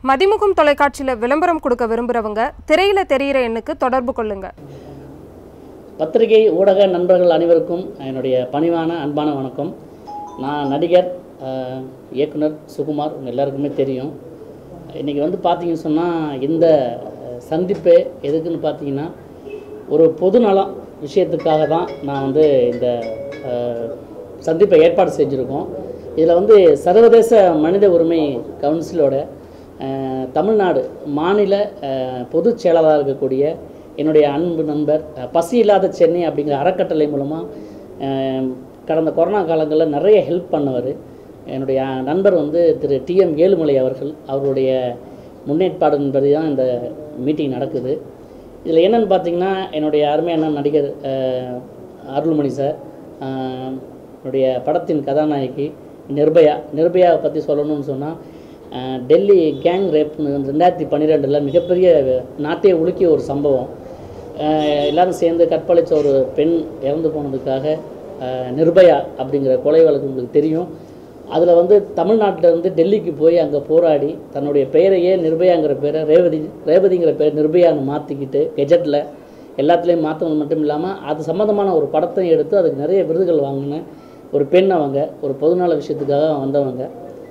மதிமுகம் தொலைக்காட்சியில் விளம்பரம் கொடுக்க விரும்புகிறவங்க திரையில தெரியிற எண்ணுக்கு தொடர்பு கொள்ளுங்க பத்திரிகை ஊடக நண்பர்கள் அனைவருக்கும் என்னுடைய பணிவான அன்பான வணக்கம் நான் நடிகர் அஹ், இயக்குனர் சுகுமார் உங்கள் எல்லாருக்குமே தெரியும் இன்றைக்கி வந்து பார்த்தீங்கன்னு சொன்னால் இந்த அஹ், சந்திப்பு எதுக்குன்னு பார்த்தீங்கன்னா ஒரு பொது நலம் விஷயத்துக்காக தான் நான் வந்து இந்த அஹ், சந்திப்பை ஏற்பாடு செஞ்சுருக்கோம் இதில் வந்து சர்வதேச மனித உரிமை கவுன்சிலோட அஹ், தமிழ்நாடு மாநில அஹ், பொதுச் செயலாளராக இருக்கக்கூடிய என்னுடைய அன்பு நண்பர் அஹ், பசி இல்லாத சென்னை அப்படிங்கிற அறக்கட்டளை மூலமாக கடந்த கொரோனா காலங்களில் நிறைய ஹெல்ப் பண்ணவர் என்னுடைய நண்பர் வந்து திரு டிஎம் ஏழுமலை அவர்கள் அவருடைய முன்னேற்பாடுன்படி தான் இந்த மீட்டிங் நடக்குது இதில் என்னென்னு பார்த்தீங்கன்னா என்னுடைய அருமையான நடிகர் அஹ், அருள்மணி சார் அஹ், என்னுடைய படத்தின் கதாநாயகி நிர்பயா நிர்பயாவை பற்றி சொல்லணும்னு சொன்னால் டெல்லி கேங் ரேப்னு ரெண்டாயிரத்தி பன்னிரெண்டில் மிகப்பெரிய நாட்டையே உலுக்கிய ஒரு சம்பவம் அஹ், எல்லாரும் சேர்ந்து கற்பழித்த ஒரு பெண் இறந்து போனதுக்காக அஹ், நிர்பயா அப்படிங்கிற கொலை வழக்கு உங்களுக்கு தெரியும் அதில் வந்து தமிழ்நாட்டுல இருந்து டெல்லிக்கு போய் அங்கே போராடி தன்னுடைய பெயரையே நிர்பயாங்கிற பேரை ரேவதி ரேவதிங்கிற பேர் நிர்பயான்னு மாற்றிக்கிட்டு கெஜெட்டில் எல்லாத்துலேயும் மாற்றினது மட்டும் இல்லாமல் அது சம்மந்தமான ஒரு படத்தையும் எடுத்து அதுக்கு நிறைய விருதுகள் வாங்கின ஒரு பெண் அவங்க ஒரு பொதுநல விஷயத்துக்காக வந்தவங்க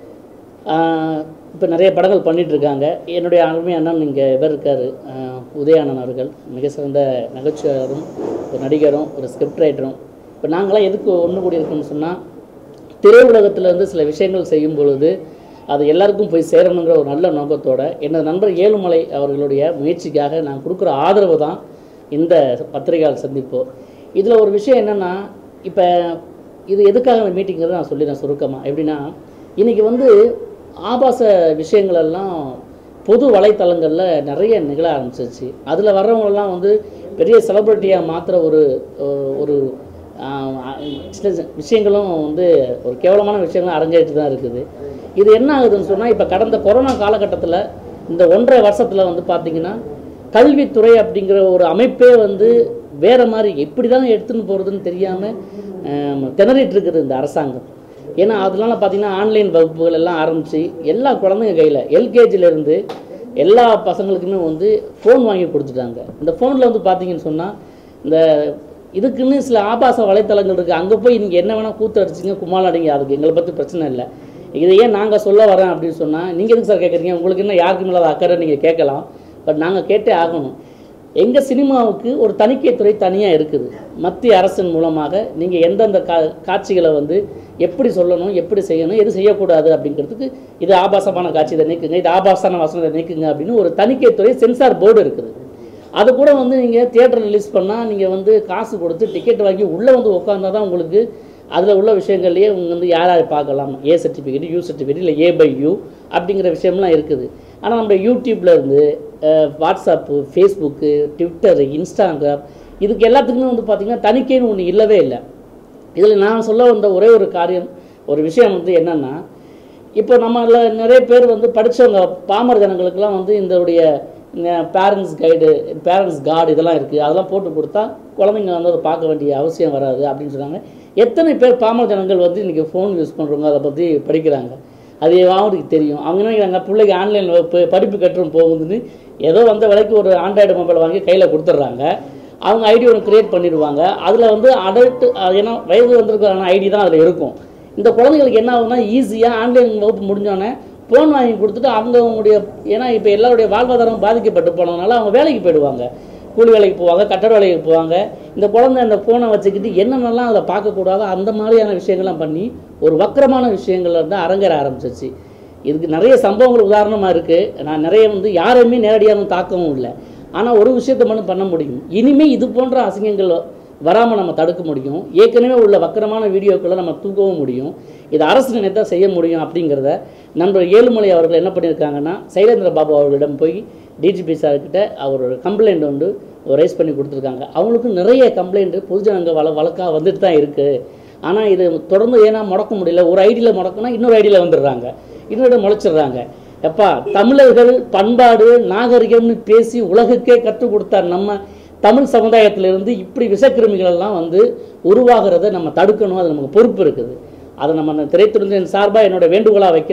இப்போ நிறைய படங்கள் பண்ணிட்டு இருக்காங்க என்னுடைய அருமை அண்ணன் இங்கே இவர் இருக்கார் உதயானன் அவர்கள் மிக சிறந்த நகைச்சுவையாளரும் ஒரு நடிகரும் ஒரு ஸ்கிரிப்ட் ரைட்டரும் இப்போ நாங்களாம் எதுக்கு ஒன்று கூடி இருக்கோம்னு சொன்னால் திரையுலகத்துல இருந்து சில விஷயங்கள் செய்யும் பொழுது அது எல்லாருக்கும் போய் சேரணுங்கிற ஒரு நல்ல நோக்கத்தோட எனது நண்பர் ஏழுமலை அவர்களுடைய முயற்சிக்காக நான் கொடுக்குற ஆதரவு தான் இந்த பத்திரிகையாளர் சந்திப்பு இதில் ஒரு விஷயம் என்னென்னா இப்போ இது எதுக்காக இந்த மீட்டிங்கிறத நான் சொல்லிடுறேன் சுருக்கமாக எப்படின்னா இன்றைக்கி வந்து ஆபாச விஷயங்கள் எல்லாம் பொது வலைத்தளங்களில் நிறைய நிகழ ஆரம்பிச்சிருச்சு அதில் வர்றவங்களெல்லாம் வந்து பெரிய செலிப்ரிட்டியாக மாற்றுற ஒரு அஹ், ஒரு ஆஹ், சில விஷயங்களும் வந்து ஒரு கேவலமான விஷயங்களும் அரங்கேறிட்டு தான் இருக்குது இது என்ன ஆகுதுன்னு சொன்னால் இப்போ கடந்த கொரோனா காலகட்டத்தில் இந்த ஒன்றரை வருஷத்தில் வந்து பார்த்திங்கன்னா கல்வித்துறை அப்படிங்கிற ஒரு அமைப்பே வந்து வேறு மாதிரி எப்படி தான் எடுத்துன்னு போகிறதுன்னு தெரியாமல் திணறிட்டு இருக்குது இந்த அரசாங்கம் ஏன்னா அதனால பார்த்தீங்கன்னா ஆன்லைன் வகுப்புகள் எல்லாம் ஆரம்பித்து எல்லா குழந்தைங்க கையில் எல்கேஜிலேருந்து எல்லா பசங்களுக்குமே வந்து ஃபோன் வாங்கி கொடுத்துட்டாங்க இந்த ஃபோனில் வந்து பார்த்தீங்கன்னு சொன்னால் இந்த இதுக்குன்னு சில ஆபாச வலைத்தளங்கள் இருக்குது அங்கே போய் நீங்கள் என்ன வேணால் கூத்து அடிச்சிங்க கும்மால் அடிங்க அதுக்கு எங்களை பற்றி பிரச்சனை இல்லை இதை ஏன் நாங்கள் சொல்ல வரேன் அப்படின்னு சொன்னால் நீங்கள் எதுக்கு சார் கேட்குறீங்க உங்களுக்கு என்ன யாருக்கும் இல்லாத அக்கறை நீங்கள் கேட்கலாம் பட் நாங்கள் கேட்டே ஆகணும் எங்கள் சினிமாவுக்கு ஒரு தணிக்கைத்துறை தனியாக இருக்குது மத்திய அரசின் மூலமாக நீங்கள் எந்தெந்த கா காட்சிகளை வந்து எப்படி சொல்லணும் எப்படி செய்யணும் எது செய்யக்கூடாது அப்படிங்கிறதுக்கு இது ஆபாசமான காட்சி இதை நீக்குங்க இது ஆபாசமான வசனத்தை நீக்குங்க அப்படின்னு ஒரு தணிக்கைத்துறை சென்சார் போர்டு இருக்குது அது கூட வந்து நீங்கள் தியேட்டர் ரிலீஸ் பண்ணால் நீங்கள் வந்து காசு கொடுத்து டிக்கெட் வாங்கி உள்ளே வந்து உட்காந்தா தான் உங்களுக்கு அதில் உள்ள விஷயங்கள்லேயே உங்க வந்து யார் யார் பார்க்கலாம் ஏ சர்டிஃபிகேட் யூ சர்டிஃபிகேட் இல்லை ஏ பை யூ அப்படிங்கிற விஷயம்லாம் இருக்குது ஆனால் நம்ம யூடியூப்ல இருந்து அஹ், வாட்ஸ்அப்பு ஃபேஸ்புக்கு ட்விட்டரு இன்ஸ்டாகிராம் இதுக்கு எல்லாத்துக்குமே வந்து பார்த்திங்கன்னா தணிக்கைன்னு ஒன்று இல்லவே இல்லை இதில் நான் சொல்ல வந்த ஒரே ஒரு காரியம் ஒரு விஷயம் வந்து என்னென்னா இப்போ நம்மள நிறைய பேர் வந்து படித்தவங்க பாமர ஜனங்களுக்கெல்லாம் வந்து இதோடைய பேரண்ட்ஸ் கைடு பேரண்ட்ஸ் கார்டு இதெல்லாம் இருக்குது அதெல்லாம் போட்டு கொடுத்தா குழந்தைங்க வந்து அதை பார்க்க வேண்டிய அவசியம் வராது அப்படின்னு சொன்னாங்க எத்தனை பேர் பாமர ஜனங்கள் வந்து இன்றைக்கி ஃபோன் யூஸ் பண்ணுறவங்க அதை பற்றி படிக்கிறாங்க அது அவங்களுக்கு தெரியும் அவங்க என்ன நினைக்கிறாங்க பிள்ளைக்கு ஆன்லைன் படிப்பு கட்டுறோம் போகுதுன்னு ஏதோ வந்த விலைக்கு ஒரு ஆண்ட்ராய்டு மொபைல் வாங்கி கையில் கொடுத்துட்றாங்க அவங்க ஐடி ஒன்று கிரியேட் பண்ணிடுவாங்க அதில் வந்து அடல்ட் ஏன்னா வயது வந்திருக்கிற ஐடி தான் அதில் இருக்கும் இந்த குழந்தைங்களுக்கு என்ன ஆகுதுன்னா ஈஸியாக ஆன்லைன் வகுப்பு முடிஞ்சோடனே ஃபோன் வாங்கி கொடுத்துட்டு அவங்க அவங்களுடைய ஏன்னா இப்போ எல்லாருடைய வாழ்வாதாரம் பாதிக்கப்பட்டு போனதுனால அவங்க வேலைக்கு போயிடுவாங்க கூலி வேலைக்கு போவாங்க கட்டட வேலைக்கு போவாங்க இந்த குழந்தை அந்த ஃபோனை வச்சுக்கிட்டு என்னென்னலாம் அதில் பார்க்கக்கூடாதோ அந்த மாதிரியான விஷயங்கள்லாம் பண்ணி ஒரு வக்கரமான விஷயங்கள் வந்து அரங்கேற ஆரம்பிச்சிச்சு இதுக்கு நிறைய சம்பவங்கள் உதாரணமாக இருக்குது நான் நிறைய வந்து யாரையுமே நேரடியாக தாக்கவும் இல்லை ஆனால் ஒரு விஷயத்தை மட்டும் பண்ண முடியும் இனிமேல் இது போன்ற அசிங்கங்கள் வராமல் நம்ம தடுக்க முடியும் ஏற்கனவே உள்ள வக்கரமான வீடியோக்களை நம்ம தூக்கவும் முடியும் இது அரசு நினைத்தா செய்ய முடியும் அப்படிங்கிறத நண்பர் ஏழுமலை அவர்கள் என்ன பண்ணியிருக்காங்கன்னா சைலேந்திர பாபு அவர்களிடம் போய் டிஜிபி சார்கிட்ட அவரோட கம்ப்ளைண்ட் வந்து ரைஸ் பண்ணி கொடுத்துருக்காங்க அவங்களுக்கு நிறைய கம்ப்ளைண்ட் பொதுஜனங்க வள வழக்காக வந்துட்டு தான் இருக்குது ஆனால் இது தொடர்ந்து ஏன்னா முடக்க முடியல ஒரு ஐடியில் முடக்குனா இன்னொரு ஐடியில் வந்துடுறாங்க இன்னொரு முளைச்சிடுறாங்க எப்பா தமிழர்கள் பண்பாடு நாகரிகம்னு பேசி உலகுக்கே கற்றுக் கொடுத்தார் நம்ம தமிழ் சமுதாயத்திலிருந்து இப்படி விஷக்கிருமிகள் எல்லாம் வந்து உருவாகிறத நம்ம தடுக்கணும் அது நமக்கு பொறுப்பு இருக்குது அதை நம்ம அந்த திரைத்துறையின் சார்பாக என்னோட வேண்டுகோளாக வைக்கிறேன்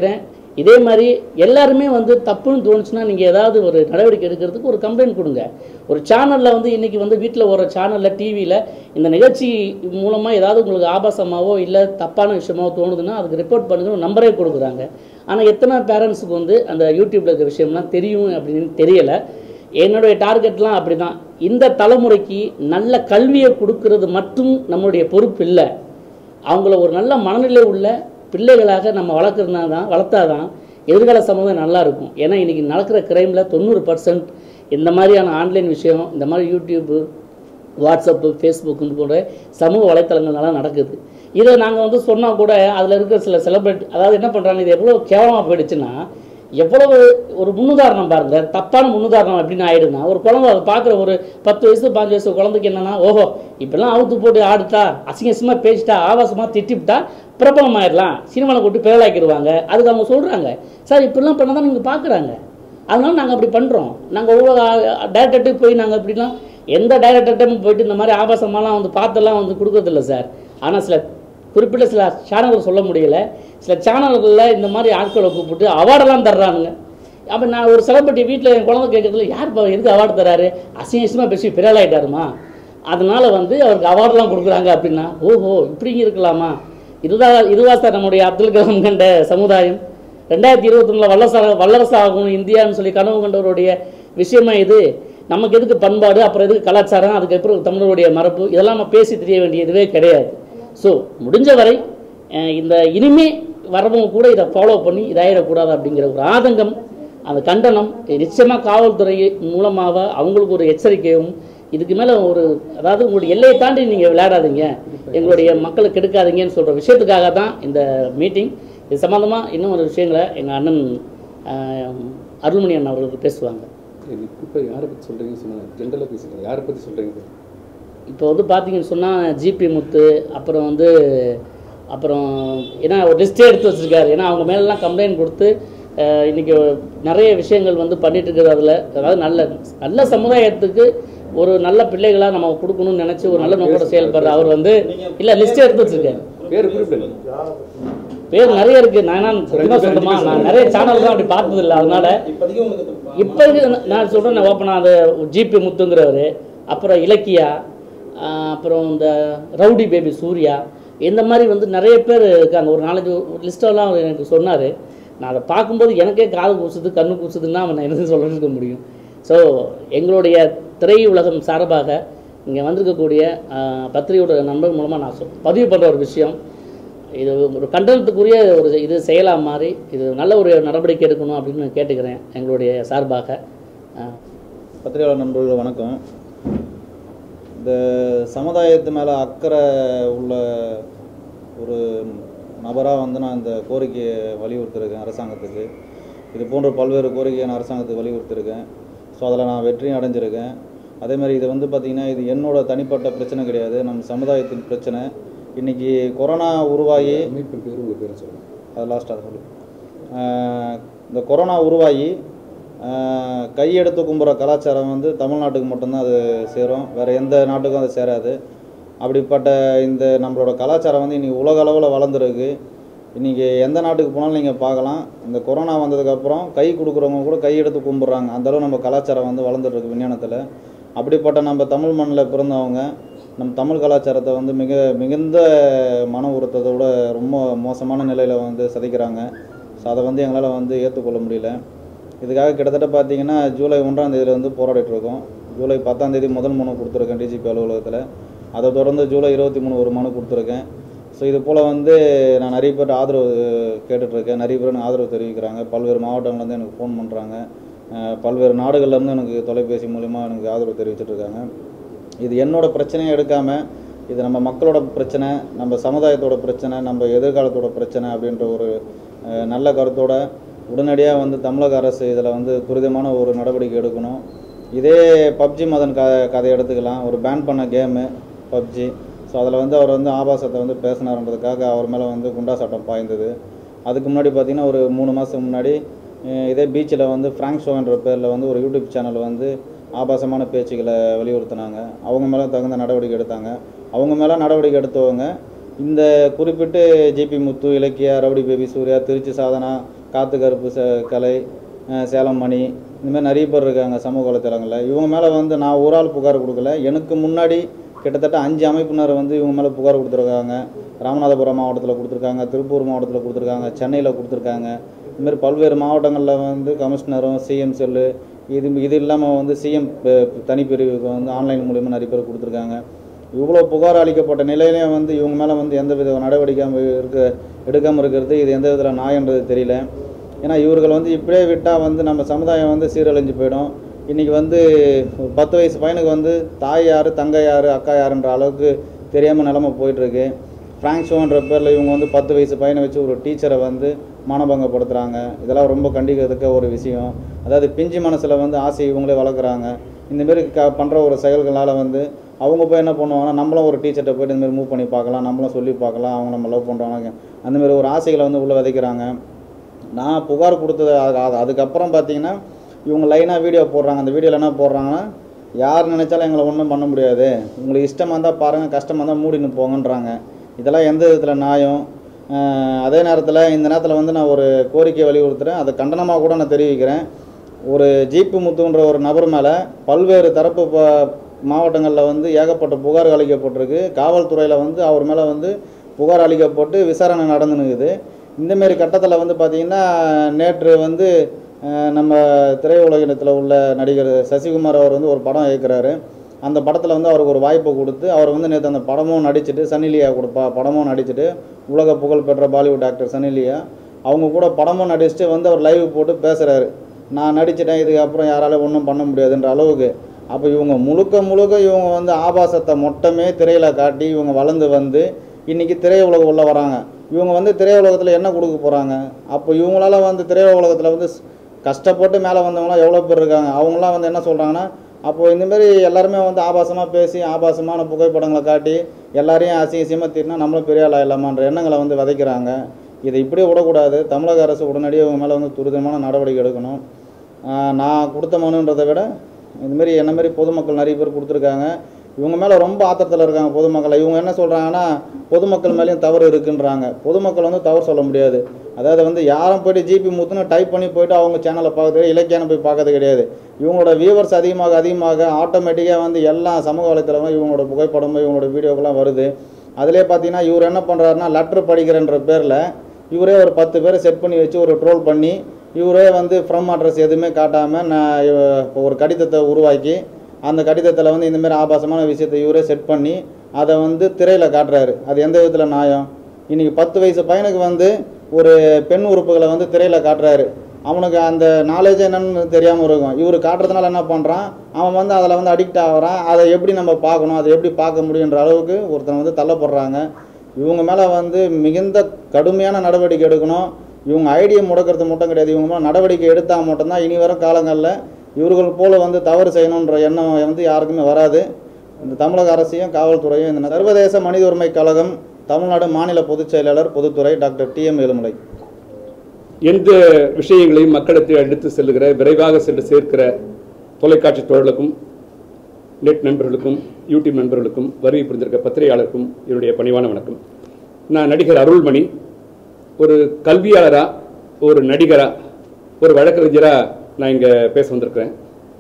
இதே மாதிரி எல்லாருமே வந்து தப்புன்னு தோணுச்சுன்னா நீங்கள் ஏதாவது ஒரு நடவடிக்கை எடுக்கிறதுக்கு ஒரு கம்ப்ளைண்ட் கொடுங்க ஒரு சேனலில் வந்து இன்றைக்கி வந்து வீட்டில் ஒரு சேனலில் டிவியில் இந்த நிகழ்ச்சி மூலமாக ஏதாவது உங்களுக்கு ஆபாசமாவோ இல்லை தப்பான விஷயமாவோ தோணுதுன்னா அதுக்கு ரிப்போர்ட் பண்ணுங்க ஒரு நம்பரே கொடுக்குறாங்க ஆனால் எத்தனை பேரண்ட்ஸுக்கு வந்து அந்த யூடியூப்பில் இருக்கிற விஷயம்லாம் தெரியும் அப்படின்னு தெரியலை என்னுடைய டார்கெட்லாம் அப்படி தான் இந்த தலைமுறைக்கு நல்ல கல்வியை கொடுக்கறது மட்டும் நம்மளுடைய பொறுப்பு இல்லை அவங்கள ஒரு நல்ல மனநிலை உள்ள பிள்ளைகளாக நம்ம வளர்க்குறதுனா தான் வளர்த்தாதான் எதிர்கால சமூகம் நல்லா இருக்கும் ஏன்னா இன்றைக்கி நடக்கிற கிரைமில் தொண்ணூறு பர்சன்ட் இந்த மாதிரியான ஆன்லைன் விஷயம் இந்த மாதிரி யூடியூப்பு வாட்ஸ்அப்பு ஃபேஸ்புக்கு போன்ற சமூக வலைத்தளங்கள்னால நடக்குது இதை நாங்கள் வந்து சொன்னால் கூட அதில் இருக்கிற சில செலிப்ரேட் அதாவது என்ன பண்ணுறாங்க இது எவ்வளோ கேவலமாக போயிடுச்சுன்னா எவ்வளவு ஒரு முன்னுதாரணம் பாருங்க தப்பான முன்னுதாரணம் அப்படின்னு ஆயிடுனா ஒரு குழந்தை அதை பார்க்குற ஒரு பத்து வயசு பாஞ்சு வயசு குழந்தைக்கு என்னன்னா ஓஹோ இப்பெல்லாம் அவுத்து போட்டு ஆடுட்டா அசிங்க அசிங்கமாக பேசிட்டா ஆபாசமாக திட்டிவிட்டா பிரபலம் ஆயிடலாம் சினிமாவில் கூட்டு பேரலாக்கிடுவாங்க அதுக்கு அவங்க சொல்கிறாங்க சார் இப்படிலாம் பண்ண தான் நீங்கள் பார்க்குறாங்க அதனால நாங்கள் அப்படி பண்ணுறோம் நாங்கள் ஒவ்வொரு டேரக்டர்கிட்ட போய் நாங்கள் இப்படிலாம் எந்த டைரக்டர்கிட்டும் போயிட்டு இந்த மாதிரி ஆபாசமாலாம் வந்து பார்த்தெல்லாம் வந்து கொடுக்கறதில்ல சார் ஆனால் சில குறிப்பிட்ட சில சேனல்கள் சொல்ல முடியல சில சேனல்களில் இந்த மாதிரி ஆட்களை கூப்பிட்டு அவார்டெல்லாம் தர்றானுங்க அப்போ நான் ஒரு செலிபிரிட்டி வீட்டில் என் குழந்தை கேட்கறதுல யார் பா எதுக்கு அவார்டு தராரு அசிங்கமாக பேசி பிறலாயிட்டாருமா அதனால வந்து அவருக்கு அவார்டெலாம் கொடுக்குறாங்க அப்படின்னா ஓஹோ இப்படி இருக்கலாமா இதுதான் இதுவா சார் நம்முடைய அப்துல் கலாம் கண்ட சமுதாயம் ரெண்டாயிரத்தி இருபத்தொன்னில் வல்லரசா வல்லரசு ஆகணும் இந்தியான்னு சொல்லி கனவு கண்டவருடைய விஷயமா இது நமக்கு எதுக்கு பண்பாடு அப்புறம் எதுக்கு கலாச்சாரம் அதுக்கப்புறம் தமிழருடைய மரபு இதெல்லாம் நம்ம பேசி தெரிய வேண்டியதுவே கிடையாது ஸோ முடிஞ்ச வரை அஹ், இந்த இனிமே வரவங்க கூட இதை ஃபாலோ பண்ணி இதாயிடக்கூடாது அப்படிங்கிற ஒரு ஆதங்கம் அந்த கண்டனம் நிச்சயமாக காவல்துறை மூலமாக அவங்களுக்கு ஒரு எச்சரிக்கையும் இதுக்கு மேலே ஒரு அதாவது உங்களுடைய எல்லையை தாண்டி நீங்கள் விளையாடாதீங்க எங்களுடைய மக்களை கெடுக்காதீங்கன்னு சொல்கிற விஷயத்துக்காக தான் இந்த மீட்டிங் இது சம்மந்தமாக இன்னும் ஒரு விஷயங்களை எங்கள் அண்ணன் அஹ், அருள்மணி அண்ணன் அவர்களுக்கு பேசுவாங்க இப்போ யாரை பற்றி சொல்கிறீங்கன்னு சொன்னாங்க ஜென்ரலாக பேசுகிறேன் யாரை பற்றி சொல்கிறீங்க சார் இப்போ வந்து பார்த்தீங்கன்னு சொன்னால் ஜிபி முத்து அப்புறம் வந்து அப்புறம் ஏன்னா ஒரு லிஸ்ட்டே எடுத்து வச்சிருக்காரு ஏன்னா அவங்க மேலெல்லாம் கம்ப்ளைண்ட் கொடுத்து அஹ், இன்னைக்கு நிறைய விஷயங்கள் வந்து பண்ணிட்டு இருக்கிறது அதில் அதாவது நல்ல நல்ல சமுதாயத்துக்கு ஒரு நல்ல பிள்ளைகளாக நம்ம கொடுக்கணும்னு நினச்சி ஒரு நல்ல நோக்கோட செயல்படுற அவர் வந்து இல்லை லிஸ்ட்டே எடுத்து வச்சிருக்காரு பேர் குறிப்பிடுங்க பேர் நிறைய இருக்கு நான் என்ன சத்தியமா சொல்லுமா நான் நிறைய சேனல் தான் அப்படி பார்த்தது இல்லை அதனால இப்போ நான் சொல்கிறேன் நான் ஓப்பனாக அது ஜிபி முத்துங்கிறவர் அப்புறம் இலக்கியா ஆஹ் அப்புறம் இந்த ரவுடி பேபி சூர்யா இந்த மாதிரி வந்து நிறைய பேர் இருக்காங்க ஒரு நாலஞ்சு லிஸ்ட்டெல்லாம் அவர் எனக்கு சொன்னார் நான் அதை பார்க்கும்போது எனக்கே காது கூசுது கண்ணு கூசுதுன்னா அவன் என்ன சொல்லிருக்க முடியும் ஸோ எங்களுடைய திரை உலகம் சார்பாக இங்கே வந்திருக்கக்கூடிய ஆஹ், பத்திரிகையோட நண்பர் மூலமாக நான் சொல் பதிவு பண்ணுற ஒரு விஷயம் இது ஒரு கண்டனத்துக்குரிய ஒரு இது செயலாக மாறி இது நல்ல ஒரு நடவடிக்கை எடுக்கணும் அப்படின்னு நான் கேட்டுக்கிறேன் எங்களுடைய சார்பாக ஆஹ், பத்திரிகையாளர் நண்பர்கள் வணக்கம் இந்த சமுதாயத்து மேலே அக்கறை உள்ள ஒரு நபராக வந்து நான் இந்த கோரிக்கையை வலியுறுத்திருக்கேன் அரசாங்கத்துக்கு இது போன்ற பல்வேறு கோரிக்கையை நான் அரசாங்கத்துக்கு வலியுறுத்திருக்கேன் ஸோ அதில் நான் வெற்றியும் அடைஞ்சிருக்கேன் அதே மாதிரி இது வந்து பார்த்திங்கன்னா இது என்னோட தனிப்பட்ட பிரச்சனை கிடையாது நம்ம சமுதாயத்தின் பிரச்சனை இன்றைக்கி கொரோனா உருவாகி அமைப்பு பேர் உங்கள் பேரை சொல்லுங்கள் அது லாஸ்ட்டாக சொல்லு ஆஹ் இந்த கொரோனா உருவாகி ஆஹ் கையெடுத்து கும்புற கலாச்சாரம் வந்து தமிழ்நாட்டுக்கு மட்டும்தான் அது சேரும் வேறு எந்த நாட்டுக்கும் அது சேராது அப்படிப்பட்ட இந்த நம்மளோட கலாச்சாரம் வந்து இன்றைக்கி உலக அளவில் வளர்ந்துருக்கு இன்றைக்கி எந்த நாட்டுக்கு போனாலும் நீங்கள் பார்க்கலாம் இந்த கொரோனா வந்ததுக்கப்புறம் கை கொடுக்குறவங்க கூட கை எடுத்து கும்பிட்றாங்க அந்தளவு நம்ம கலாச்சாரம் வந்து வளர்ந்துருக்கு விஞ்ஞானத்தில் அப்படிப்பட்ட நம்ம தமிழ் மண்ணில் பிறந்தவங்க நம்ம தமிழ் கலாச்சாரத்தை வந்து மிக மிகுந்த மன உறுத்தத்தோட ரொம்ப மோசமான நிலையில் வந்து சதிக்கிறாங்க ஸோ அதை வந்து எங்களால் வந்து ஏற்றுக்கொள்ள முடியல இதுக்காக கிட்டத்தட்ட பார்த்தீங்கன்னா ஜூலை ஒன்றாம் தேதியில வந்து போராடிட்டு இருக்கோம் ஜூலை பத்தாம் தேதி முதல் மனு கொடுத்துருக்கேன் டிஜிபி அலுவலகத்தில் அதை தொடர்ந்து ஜூலை இருபத்தி மூணு ஒரு மனு கொடுத்துருக்கேன் ஸோ இது போல் வந்து நான் நிறைய பேர் ஆதரவு கேட்டுட்ருக்கேன் நிறைய பேர் எனக்கு ஆதரவு தெரிவிக்கிறாங்க பல்வேறு மாவட்டங்கள்லேருந்து எனக்கு ஃபோன் பண்ணுறாங்க பல்வேறு நாடுகள்லேருந்து எனக்கு தொலைபேசி மூலிமா எனக்கு ஆதரவு தெரிவிச்சிட்டு இருக்காங்க இது என்னோட பிரச்சனையை எடுக்காமல் இது நம்ம மக்களோட பிரச்சனை நம்ம சமுதாயத்தோட பிரச்சனை நம்ம எதிர்காலத்தோட பிரச்சனை அப்படின்ற ஒரு அஹ், நல்ல கருத்தோட உடனடியாக வந்து தமிழக அரசு இதில் வந்து துரிதமான ஒரு நடவடிக்கை எடுக்கணும் இதே பப்ஜி மதன் க கதையை எடுத்துக்கலாம் ஒரு பேன் பண்ண கேமு பப்ஜி ஸோ அதில் வந்து அவர் வந்து ஆபாசத்தை வந்து பேசினார்ன்றதுக்காக அவர் மேலே வந்து குண்டா சட்டம் பாய்ந்தது அதுக்கு முன்னாடி பார்த்தீங்கன்னா ஒரு மூணு மாதத்துக்கு முன்னாடி அஹ், இதே பீச்சில் வந்து ஃப்ராங்க் ஷோன்ற பேரில் வந்து ஒரு யூடியூப் சேனல் வந்து ஆபாசமான பேச்சுக்களை வலியுறுத்தினாங்க அவங்க மேலே தகுந்த நடவடிக்கை எடுத்தாங்க அவங்க மேலே நடவடிக்கை எடுத்தவங்க இந்த குறிப்பிட்டு GP Muthu Ilakkiya rowdy baby Surya Trichy Sadhana Kathu Karuppu ச கலை அஹ் சேலம் மணி இந்த மாதிரி நிறைய பேர் இருக்காங்க சமூக வலைத்தளங்களில் இவங்க மேலே வந்து நான் ஒரு ஆள் புகார் கொடுக்கல எனக்கு முன்னாடி கிட்டத்தட்ட அஞ்சு அமைப்பினர் வந்து இவங்க மேலே புகார் கொடுத்துருக்காங்க ராமநாதபுரம் மாவட்டத்தில் கொடுத்துருக்காங்க திருப்பூர் மாவட்டத்தில் கொடுத்துருக்காங்க சென்னையில் கொடுத்துருக்காங்க இதுமாரி பல்வேறு மாவட்டங்களில் வந்து கமிஷனரும் சிஎம் செல்லு இது இது இல்லாமல் வந்து சிஎம் தனிப்பிரிவுக்கு வந்து ஆன்லைன் மூலியமாக நிறைய பேர் கொடுத்துருக்காங்க இவ்வளோ புகார் அளிக்கப்பட்ட நிலையிலையும் வந்து இவங்க மேலே வந்து எந்த வித நடவடிக்கை இருக்க எடுக்காமல் இருக்கிறது இது எந்த விதத்தில் நியாயன்றது தெரியல ஏன்னா இவர்கள் வந்து இப்படியே விட்டால் வந்து நம்ம சமுதாயம் வந்து சீரழிஞ்சு போயிடும் இன்றைக்கி வந்து ஒரு பத்து வயசு பையனுக்கு வந்து தாய் யார் தங்கை யார் அக்கா யாருன்ற அளவுக்கு தெரியாமல் நிலமை போயிட்டுருக்கு ஃப்ராங்க் ஷோன்ற பேரில் இவங்க வந்து பத்து வயசு பையனை வச்சு ஒரு டீச்சரை வந்து மானபங்கப்படுத்துகிறாங்க இதெல்லாம் ரொம்ப கண்டிக்கிறதுக்க ஒரு விஷயம் அதாவது பிஞ்சு மனசில் வந்து ஆசை இவங்களே வளர்க்குறாங்க இந்தமாரி க பண்ணுற ஒரு செயல்களால் வந்து அவங்க போய் என்ன பண்ணுவாங்கன்னா நம்மளும் ஒரு டீச்சர்கிட்ட போய்ட்டு இந்தமாரி மூவ் பண்ணி பார்க்கலாம் நம்மளும் சொல்லி பார்க்கலாம் அவங்க நம்ம லவ் பண்ணுறாங்க அந்தமாரி ஒரு ஆசைகளை வந்து உள்ளே விதைக்கிறாங்க நான் புகார் கொடுத்தது அது- அது- அதுக்கப்புறம் பார்த்தீங்கன்னா இவங்க லைனாக வீடியோ போடுறாங்க அந்த வீடியோவில் என்ன போடுறாங்கன்னா யார் நினைச்சாலும் எங்களை ஒன்றும் பண்ண முடியாது உங்களுக்கு இஷ்டமாக இருந்தால் பாருங்கள் கஷ்டமாக இருந்தால் மூடின்னு போங்கன்றாங்க இதெல்லாம் எந்த விதத்தில் நியாயம் அஹ் அதே நேரத்தில் இந்த நேரத்தில் வந்து நான் ஒரு கோரிக்கை வலியுறுத்துகிறேன் அதை கண்டனமாக கூட நான் தெரிவிக்கிறேன் ஒரு ஜீப்பு முத்துன்ற ஒரு நபர் மேலே பல்வேறு தரப்பு ப மாவட்டங்களில் வந்து ஏகப்பட்ட புகார் அளிக்கப்பட்டிருக்கு காவல்துறையில் வந்து அவர் மேலே வந்து புகார் அளிக்கப்பட்டு விசாரணை நடந்துனுக்குது இந்தமாரி கட்டத்தில் வந்து பார்த்திங்கன்னா நேற்று வந்து அஹ், நம்ம திரையுலகத்தில் உள்ள நடிகர் சசிகுமார் அவர் வந்து ஒரு படம் இயக்குறாரு அந்த படத்தில் வந்து அவருக்கு ஒரு வாய்ப்பு கொடுத்து அவர் வந்து நேற்று அந்த படமும் நடிச்சுட்டு சன்னிலியா கொடுப்பா படமும் நடிச்சுட்டு உலக புகழ் பெற்ற பாலிவுட் ஆக்டர் சன்னிலியா அவங்க கூட படமும் நடிச்சுட்டு வந்து அவர் லைவ் போட்டு பேசுகிறாரு நான் நடிச்சிட்டேன் இதுக்கப்புறம் யாரால ஒன்றும் பண்ண முடியாதுன்ற அளவுக்கு அப்போ இவங்க முழுக்க முழுக்க இவங்க வந்து ஆபாசத்தை மொட்டமே திரையில் காட்டி இவங்க வளர்ந்து வந்து இன்றைக்கி திரையுலகம் உள்ள வராங்க இவங்க வந்து திரையுலகத்தில் என்ன கொடுக்க போகிறாங்க அப்போ இவங்களால வந்து திரையுலகத்தில் வந்து ஸ்- கஷ்டப்பட்டு மேலே வந்தவங்களாம் எவ்வளோ பேர் இருக்காங்க அவங்களாம் வந்து என்ன சொல்கிறாங்கன்னா அப்போது இந்தமாரி எல்லாருமே வந்து ஆபாசமாக பேசி ஆபாசமான புகைப்படங்களை காட்டி எல்லாரையும் அசிங்க அசிங்கமாக தீர்னா நம்மளும் பெரிய ஆளா இல்லாமான்ற எண்ணங்களை வந்து விதைக்கிறாங்க இதை இப்படியே விடக்கூடாது தமிழக அரசு உடனடியாக இவங்க மேலே வந்து துரிதமான நடவடிக்கை எடுக்கணும் ஆஹ் நான் கொடுத்த மனுன்றதை விட இதுமாரி என்ன மாதிரி பொதுமக்கள் நிறைய பேர் கொடுத்துருக்காங்க இவங்க மேலே ரொம்ப ஆத்திரத்தில் இருக்காங்க பொதுமக்கள் இவங்க என்ன சொல்கிறாங்கன்னா பொதுமக்கள் மேலேயும் தவறு இருக்குன்றாங்க பொதுமக்கள் வந்து தவறு சொல்ல முடியாது அதாவது வந்து யாரும் போயிட்டு ஜிபி முத்துன்னு டைப் பண்ணி போயிட்டு அவங்க சேனலை பார்க்கறது இலக்கியான போய் பார்க்கறது கிடையாது இவங்களோட வியூவர்ஸ் அதிகமாக அதிகமாக ஆட்டோமேட்டிக்காக வந்து எல்லா சமூக வலைத்தளமும் இவங்களோட புகைப்படமும் இவங்களோட வீடியோக்கெல்லாம் வருது அதிலே பார்த்தீங்கன்னா இவர் என்ன பண்ணுறாருன்னா லெட்ரு படிக்கிறன்ற பேரில் இவரே ஒரு பத்து பேரை செட் பண்ணி வச்சு ஒரு ட்ரோல் பண்ணி இவரே வந்து ஃப்ரம் அட்ரஸ் எதுவுமே காட்டாமல் நான் இவ- இப்போ ஒரு கடிதத்தை உருவாக்கி அந்த கடிதத்தில் வந்து இந்தமாரி ஆபாசமான விஷயத்தை இவரே செட் பண்ணி அதை வந்து திரையில் காட்டுறாரு அது எந்த விதத்தில் நியாயம் இன்றைக்கி பத்து வயசு பையனுக்கு வந்து ஒரு பெண் உறுப்புகளை வந்து திரையில் காட்டுறாரு அவனுக்கு அந்த நாலேஜ் என்னன்னு தெரியாமல் இருக்கும் இவர் காட்டுறதுனால என்ன பண்ணுறான் அவன் வந்து அதில் வந்து அடிக்ட் ஆகுறான் அதை எப்படி நம்ம பார்க்கணும் அதை எப்படி பார்க்க முடியுன்ற அளவுக்கு ஒருத்தன் வந்து தள்ளப்படுறாங்க இவங்க மேலே வந்து மிகுந்த கடுமையான நடவடிக்கை எடுக்கணும் இவங்க ஐடியை முடக்கிறது மட்டும் கிடையாது இவங்க மேலே நடவடிக்கை எடுத்தால் மட்டும்தான் இனி வரும் காலங்களில் இவர்கள் போல வந்து தவறு செய்யணுன்ற எண்ணம் வந்து யாருக்குமே வராது இந்த தமிழக அரசையும் காவல்துறையும் இந்த சர்வதேச மனித உரிமை கழகம் தமிழ்நாடு மாநில பொதுச் செயலாளர் பொதுத்துறை டாக்டர் டி எம் ஏழுமலை எந்த விஷயங்களையும் மக்களுக்கு எடுத்து செல்லுகிற விரைவாக சென்று சேர்க்கிற தொலைக்காட்சி தோழர்களுக்கும் நெட் நண்பர்களுக்கும் யூடியூப் நண்பர்களுக்கும் வருகை புரிந்திருக்க பத்திரிகையாளருக்கும் என்னுடைய பணிவான வணக்கம் நான் நடிகர் அருள்மணி ஒரு கல்வியாளரா ஒரு நடிகரா ஒரு வழக்கறிஞரா நான் இங்கே பேச வந்திருக்கிறேன்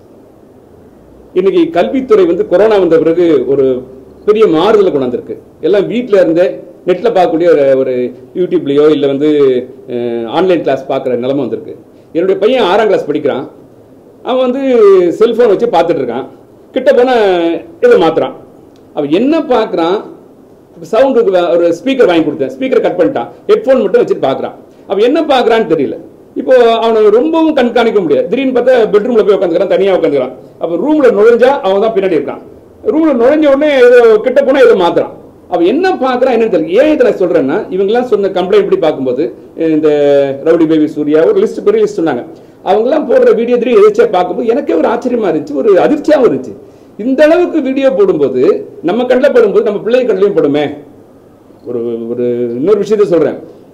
இன்னைக்கு கல்வித்துறை வந்து கொரோனா வந்த பிறகு ஒரு பெரிய மாறுதலை கொண்டாந்துருக்கு எல்லாம் வீட்டில் இருந்தே நெட்டில் பார்க்கக்கூடிய ஒரு ஒரு யூடியூப்லேயோ இல்லை வந்து ஆன்லைன் கிளாஸ் பார்க்குற நிலைமை வந்திருக்கு என்னுடைய பையன் ஆறாம் கிளாஸ் படிக்கிறான் அவன் வந்து செல்ஃபோன் வச்சு பார்த்துட்டு இருக்கான் கிட்ட போனால் இதை மாத்துறான் அவன் என்ன பார்க்குறான் சவுண்டுக்கு ஒரு ஸ்பீக்கர் வாங்கி கொடுத்தேன் ஸ்பீக்கர் கட் பண்ணிட்டான் ஹெட்ஃபோன் மட்டும் வச்சுட்டு பார்க்குறான் அவன் என்ன பார்க்குறான்னு தெரியல இப்போ அவனை ரொம்பவும் கண்காணிக்க முடியாது திடீர்னு பார்த்தா பெட்ரூம்ல போய் உட்காந்துக்கிறான் தனியாக உட்காந்துக்கிறான் அப்போ ரூம்ல நுழைஞ்சா அவன் தான் பின்னாடி இருக்கான் ரூம்ல நுழைஞ்ச உடனே ஏதோ கிட்ட போனா ஏதோ மாத்துறான் அவன் என்ன பார்க்கறான் என்னன்னு தெரியல ஏன் இதை நான் சொல்றேன்னா இவங்கெல்லாம் சொன்ன கம்ப்ளைண்ட் இப்படி பார்க்கும்போது இந்த ரவுடி பேபி சூர்யா ஒரு லிஸ்ட் பெரிய லிஸ்ட் சொன்னாங்க அவங்கெல்லாம் போடுற வீடியோ திடீர் எதிர்ச்சியா பார்க்கும்போது எனக்கே ஒரு ஆச்சரியமா இருந்துச்சு ஒரு அதிர்ச்சியாகவும் இருந்துச்சு இந்த அளவுக்கு வீடியோ போடும்போது நம்ம கண்ணில் படும்போது நம்ம பிள்ளை கண்ணிலையும் படுமே ஒரு ஒரு இன்னொரு விஷயத்த சொல்றேன்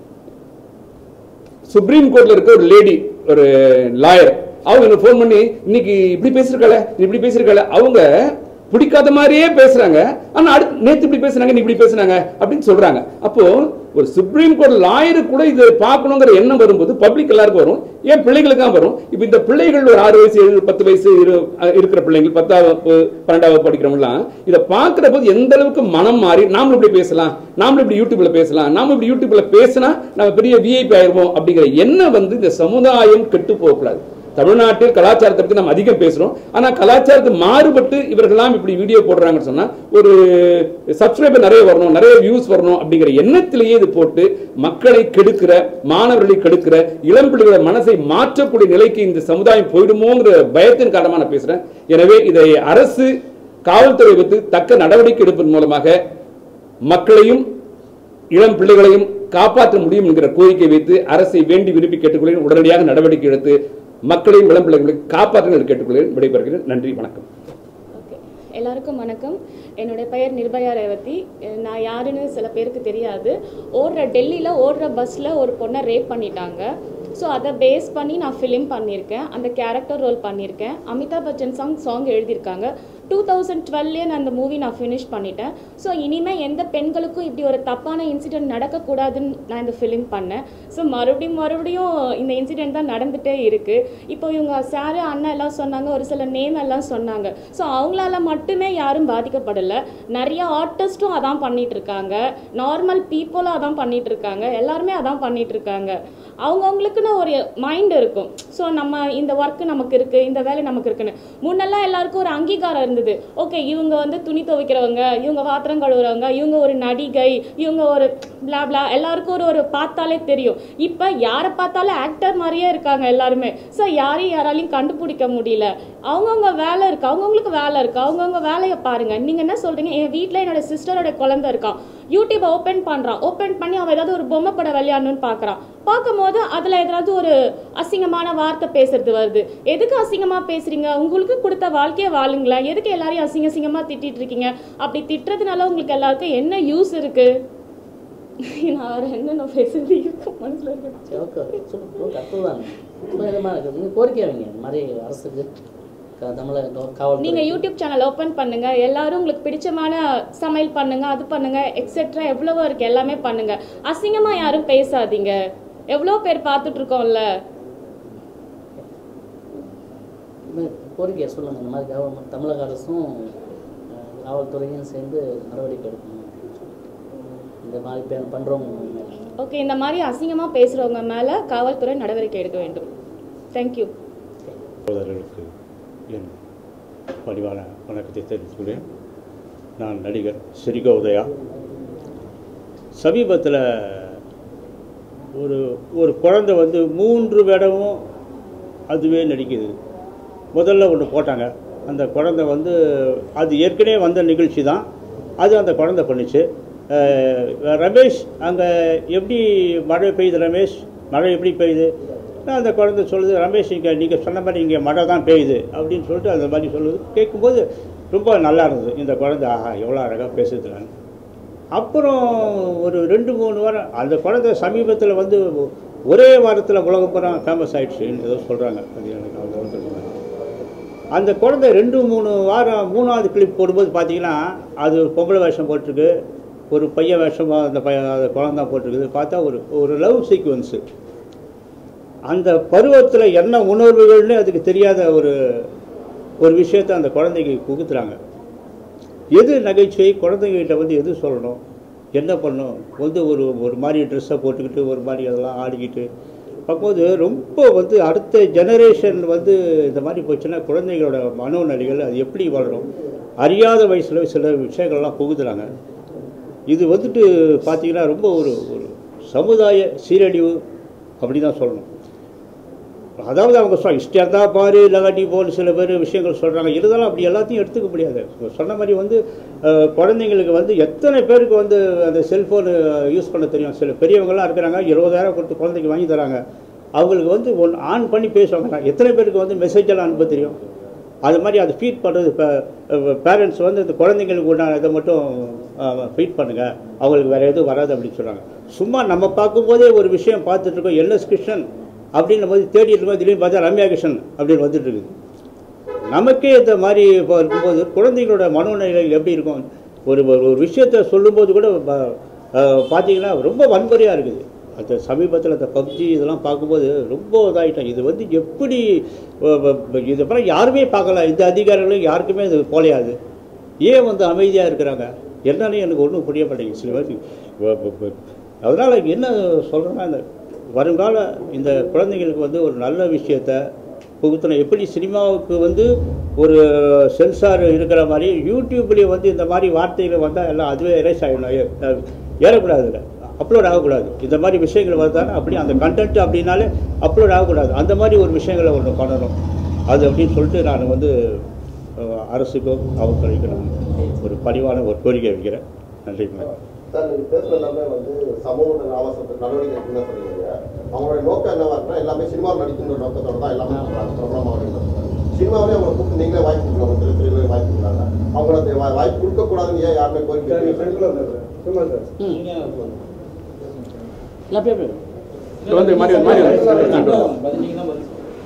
சுப்ரீம் கோர்ட்ல இருக்க ஒரு லேடி ஒரு லாயர் அவங்க எனக்கு ஃபோன் பண்ணி இன்னைக்கு இப்படி பேசியிருக்காள இப்படி பேசியிருக்காள அவங்க பிடிக்காத மாதிரியே பேசுறாங்க ஆனா அடுத்து நேத்து இப்படி பேசுனாங்க நீ இப்படி பேசுனாங்க அப்படின்னு சொல்றாங்க அப்போ ஒரு சுப்ரீம் கோர்ட் லாயரு கூட இதை பார்க்கணுங்கிற எண்ணம் வரும்போது பப்ளிக் எல்லாருக்கும் வரும் ஏன் பிள்ளைகளுக்காக வரும் இப்போ இந்த பிள்ளைகள் ஒரு ஆறு வயசு ஏழு பத்து வயசு இரு- அஹ் இருக்கிற பிள்ளைங்கள் பத்தாவது வகுப்பு, பன்னெண்டாவது படிக்கிறவங்கலாம் இதை பார்க்கிற போது எந்த அளவுக்கு மனம் மாறி நாமளும் இப்படி பேசலாம் நாமளும் இப்படி யூடியூப்ல பேசலாம் நாம இப்படி யூடியூப்ல பேசினா நம்ம பெரிய விஐபி ஆயிருவோம் அப்படிங்கிற எண்ணம் வந்து இந்த சமுதாயம் கெட்டு போகக்கூடாது தமிழ்நாட்டில் கலாச்சாரத்தை பத்தி நம்ம அதிகம் பேசுறோம் ஆனா கலாச்சாரத்தை மாறுபட்டு இவர்கள்லாம் இப்படி வீடியோ போடுறாங்கன்னு சொன்னா ஒரு சப்ஸ்கிரைபர் நிறைய வரணும் நிறைய வியூஸ் வரணும் அப்படிங்கிற எண்ணத்திலேயே இது போட்டு மக்களை கெடுக்கிற மாணவர்களை கெடுக்கிற இளம் பிள்ளைகளோட மனசை மாற்றக்கூடிய நிலைக்கு இந்த சமுதாயம் போயிடுமோங்கிற பயத்தின் காரணமா நான் பேசுறேன் எனவே இதை அரசு காவல்துறை வைத்து தக்க நடவடிக்கை எடுப்பதன் மூலமாக மக்களையும் இளம் பிள்ளைகளையும் காப்பாற்ற முடியும் என்கிற கோரிக்கை வைத்து அரசை வேண்டி விரும்பி கேட்டுக்கொள்கிறேன் உடனடியாக நடவடிக்கை எடுத்து மக்களையும் இளம் பிள்ளைகளையும் காப்பாற்றுங்கள் என்று கேட்டுக்கொள்கிறேன் விடைபெறுகிறேன் நன்றி வணக்கம் ஓகே எல்லாருக்கும் வணக்கம் என்னுடைய பெயர் நிர்பயா ரேவதி அஹ் நான் யாருன்னு சில பேருக்கு தெரியாது ஓடுற டெல்லியில் ஓடுற பஸ்ஸில் ஒரு பொண்ணை ரேப் பண்ணிட்டாங்க ஸோ அதை பேஸ் பண்ணி நான் ஃபிலிம் பண்ணியிருக்கேன் அந்த கேரக்டர் ரோல் பண்ணியிருக்கேன் அமிதாப் பச்சன் சாங் சாங் எழுதியிருக்காங்க டூ தௌசண்ட் டுவெல்லே நான் அந்த மூவி நான் ஃபினிஷ் பண்ணிட்டேன் ஸோ இனிமேல் எந்த பெண்களுக்கும் இப்படி ஒரு தப்பான இன்சிடென்ட் நடக்கக்கூடாதுன்னு நான் இந்த ஃபிலிம் பண்ணேன் ஸோ மறுபடியும் மறுபடியும் இந்த இன்சிடென்ட் தான் நடந்துகிட்டே இருக்குது இப்போ இவங்க சாரு அண்ணா எல்லாம் சொன்னாங்க ஒரு சில நேம் எல்லாம் சொன்னாங்க ஸோ அவங்களால மட்டுமே யாரும் பாதிக்கப்படலை நிறைய ஆர்டிஸ்ட்டும் அதான் பண்ணிட்டு இருக்காங்க நார்மல் பீப்புளும் அதான் பண்ணிட்டு இருக்காங்க எல்லாருமே அதான் பண்ணிட்டு இருக்காங்க அவங்கவுங்களுக்குன்னு ஒரு மைண்ட் இருக்கும் ஸோ நம்ம இந்த ஒர்க் நமக்கு இருக்கு இந்த வேலை நமக்கு இருக்குன்னு முன்னெல்லாம் எல்லாருக்கும் ஒரு அங்கீகாரம் இருந்தது ஓகே இவங்க வந்து துணி துவைக்கிறவங்க இவங்க பாத்திரம் கழுவுறவங்க இவங்க ஒரு நடிகை இவங்க ஒரு blah blah எல்லாருக்கும் ஒரு ஒரு பார்த்தாலே தெரியும் இப்போ யாரை பார்த்தாலும் ஆக்டர் மாதிரியே இருக்காங்க எல்லாருமே ஸோ யாரையும் யாராலையும் கண்டுபிடிக்க முடியல அவங்கவுங்க வேலை இருக்கு அவங்கவுங்களுக்கு வேலை இருக்கு அவங்கவுங்க வேலையை பாருங்க நீங்க என்ன சொல்றீங்க என் வீட்டில் என்னோட சிஸ்டரோட குழந்தை இருக்கான் யூடியூப் ஓப்பன் பண்றான் ஓப்பன் பண்ணி அவன் ஏதாவது ஒரு பொம்மை படம் விளையாடணும்னு பார்க்கறான் பார்க்கும்போது அதுல ஏதாவது ஒரு அசிங்கமான வார்த்தை பேசுறது வருது எதுக்கு அசிங்கமா பேசுறீங்க உங்களுக்கு கொடுத்த வாழ்க்கையை வாழுங்களேன் எதுக்கு எல்லாரையும் அசிங்க அசிங்கமா திட்டிட்டு இருக்கீங்க அப்படி திட்டுறதுனால உங்களுக்கு எல்லாருக்கும் என்ன யூஸ் இருக்கு நான் வேற என்னென்ன பேசுறது இருக்கு மனசுல இருக்கு சரி ஓகே சொல்லுங்க கத்துதான் ரொம்ப இதமாக இருக்குது நீங்கள் கோரிக்கை வைங்க இந்த மாதிரி அரசுக்கு க- தமிழக கா- காவல்துறை நீங்க யூடியூப் சேனல் ஓபன் பண்ணுங்க எல்லாரும் உங்களுக்கு பிடிச்சமான சமையல் பண்ணுங்க அது பண்ணுங்க எக்ஸெட்ரா எவ்வளவோ இருக்கு எல்லாமே பண்ணுங்க அசிங்கமா யாரும் பேசாதீங்க எவ்வளோ பேர் பார்த்துட்டு இருக்கோம்ல இந்த கோரிக்கையை சொல்லுங்கள் இந்த மாதிரி கவர்மெண்ட் தமிழக அரசும் அஹ், காவல்துறையும் சேர்ந்து நடவடிக்கை எடுக்கணும் இந்த மாதிரி பே- பண்றவங்க மேல ஓகே இந்த மாதிரி அசிங்கமா பேசுறவங்க மேல காவல்துறை நடவடிக்கை எடுக்க வேண்டும் தேங்க்யூ சகோதரர்களுக்கு என் பணிவான வணக்கத்தை தெரிவித்துக்கிறேன் நான் நடிகர் சிறிக உதயா சமீபத்தில் ஒரு ஒரு குழந்தை வந்து மூன்று வேடமும் அதுவே நடிக்குது முதல்ல ஒன்று போட்டாங்க அந்த குழந்தை வந்து அது ஏற்கனவே வந்த நிகழ்ச்சி தான் அது அந்த குழந்தை பண்ணுச்சு அஹ், ரமேஷ் அங்கே எப்படி மழை பெய்யுது ரமேஷ் மழை எப்படி பெய்யுது நான் அந்த குழந்தை சொல்லுது ரமேஷ் இங்கே நீங்கள் சொன்ன மாதிரி இங்கே மழை தான் பெய்யுது அப்படின்னு சொல்லிட்டு அந்த மாதிரி சொல்லுது கேட்கும்போது ரொம்ப நல்லா இருந்தது இந்த குழந்தை ஆஹா எவ்வளோ அழகாக பேசுதுலான்னு அப்புறம் ஒரு ரெண்டு மூணு வாரம் அந்த குழந்தை சமீபத்தில் வந்து ஒரே வாரத்தில் உலகம் பூரா ஃபேமஸ் ஆயிடுச்சுன்னு ஏதோ சொல்கிறாங்க அது எனக்கு அவ்வளோ தெரியல. அந்த குழந்தை ரெண்டு மூணு வாரம் மூணாவது கிளிப் போடும்போது பார்த்தீங்கன்னா அது ஒரு பொம்பளை வேஷம் போட்டிருக்கு ஒரு பையன் வேஷமாக அந்த பையன் அந்த குழந்தை போட்டிருக்குது பார்த்தா ஒரு ஒரு லவ் சீக்வன்ஸு அந்த பருவத்தில் என்ன உணர்வுகள்னு அதுக்கு தெரியாத ஒரு ஒரு விஷயத்தை அந்த குழந்தைக்கு புகுத்துறாங்க எது நகைச்சுவை குழந்தைங்ககிட்ட வந்து எது சொல்லணும் என்ன பண்ணணும் வந்து ஒரு ஒரு மாதிரி ட்ரெஸ்ஸை போட்டுக்கிட்டு ஒரு மாதிரி அதெல்லாம் ஆடிக்கிட்டு அப்போது ரொம்ப வந்து அடுத்த ஜெனரேஷன் வந்து இந்த மாதிரி போச்சுன்னா குழந்தைகளோட மனோநிலைகள் அது எப்படி வளரும் அறியாத வயசில் சில விஷயங்கள்லாம் புகுத்துறாங்க இது வந்துட்டு பார்த்தீங்கன்னா ரொம்ப ஒரு ஒரு சமுதாய சீரழிவு அப்படி தான் சொல்லணும் அதாவது அவங்க சொல் இஷ்டம் இருந்தால் பாரு இல்லாட்டி போல் சில பேர் விஷயங்கள் சொல்கிறாங்க இருந்தாலும் அப்படி எல்லாத்தையும் எடுத்துக்க முடியாது இப்ப சொன்ன மாதிரி வந்து அஹ், குழந்தைங்களுக்கு வந்து எத்தனை பேருக்கு வந்து அந்த செல்ஃபோனு யூஸ் பண்ண தெரியும் சில பெரியவங்களாம் இருக்கிறாங்க இருபதாயிரம் கொடுத்து குழந்தைக்கு வாங்கி தராங்க அவங்களுக்கு வந்து ஒன் ஆன் பண்ணி பேசுவாங்க எத்தனை பேருக்கு வந்து மெசேஜ் எல்லாம் அனுப்ப தெரியும் அது மாதிரி அதை ஃபீட் பண்ணுறது இப்போ பேரண்ட்ஸ் வந்து இந்த குழந்தைங்களுக்கு உண்டான இதை மட்டும் ஃபீட் பண்ணுங்கள் அவங்களுக்கு வேறு எதுவும் வராது அப்படின்னு சொல்கிறாங்க சும்மா நம்ம பார்க்கும்போதே ஒரு விஷயம் பார்த்துட்டு இருக்கோம் எல்எஸ் கிருஷ்ணன் அப்படின்னும் போது தேடிட்டு இருக்கோம் திடீர்னு பார்த்தா ரம்யா கிருஷ்ணன் அப்படின்னு வந்துட்டு இருக்குது நமக்கே இந்த மாதிரி இப்போ இருக்கும்போது குழந்தைகளோட மனோநிலை எப்படி இருக்கும் ஒரு ஒரு ஒரு விஷயத்தை சொல்லும்போது கூட ப- அஹ், பார்த்தீங்கன்னா ரொம்ப வன்முறையாக இருக்குது அந்த சமீபத்தில் அந்த பப்ஜி இதெல்லாம் பார்க்கும்போது ரொம்ப இதாகிட்டோம் இது வந்து எப்படி அஹ், அஹ், இதுக்கப்புறம் யாருமே பார்க்கல இந்த அதிகாரிகளும் யாருக்குமே இது போலையாது ஏன் வந்து அமைதியாக இருக்கிறாங்க என்னன்னு எனக்கு ஒன்றும் புரிய மாட்டேங்குது சில பேருக்கு அதனால் என்ன சொல்கிறேன்னா இந்த வருங்கால இந்த குழந்தைங்களுக்கு வந்து ஒரு நல்ல விஷயத்த புகுத்தணும் எப்படி சினிமாவுக்கு வந்து ஒரு சென்சார் இருக்கிற மாதிரி யூடியூப்லேயே வந்து இந்த மாதிரி வார்த்தைகள் வந்தால் எல்லாம் அதுவே எரேஸ் ஆகிடணும் ஏ- அஹ் ஏறக்கூடாது இல்லை அப்லோட் ஆகக்கூடாது இந்த மாதிரி விஷயங்கள் வந்தாலும் அப்படி அந்த கண்டென்ட் அப்படின்னாலே அப்லோட் ஆகக்கூடாது அந்த மாதிரி ஒரு விஷயங்களை ஒன்று பண்ணணும் அது அப்படின்னு சொல்லிட்டு நான் வந்து அஹ், அரசுக்கும் அவர்களுக்கு நான் ஒரு பணிவான ஒரு கோரிக்கை வைக்கிறேன் நன்றி வணக்கம். சார் நீங்க பேசுன எல்லாமே வந்து சமூக ஆபாசத்து நடவடிக்கை இருக்குன்னு தான் சொல்றீங்க அவங்களோட நோக்கம் என்னவா இருக்குன்னா எல்லாமே சினிமாவில் நடிக்கின்ற நோக்கத்தோட தான் எல்லாமே பண்றாங்க பிரபலமாக சினிமாவிலே அவங்க கூப்பிட்டு நீங்களே வாய்ப்பு கொடுக்கலாம் திரு திரு வாய்ப்பு கொடுக்குறாங்க அவங்கள அந்த வா- வாய்ப்பு கொடுக்க கூடாதுன்னு ஏன் யாருமே கோரிக்கை வைக்கல? ம் இல்லை அப்படியே அப்படியே இது வந்து மாதிரி மாதிரி வந்து.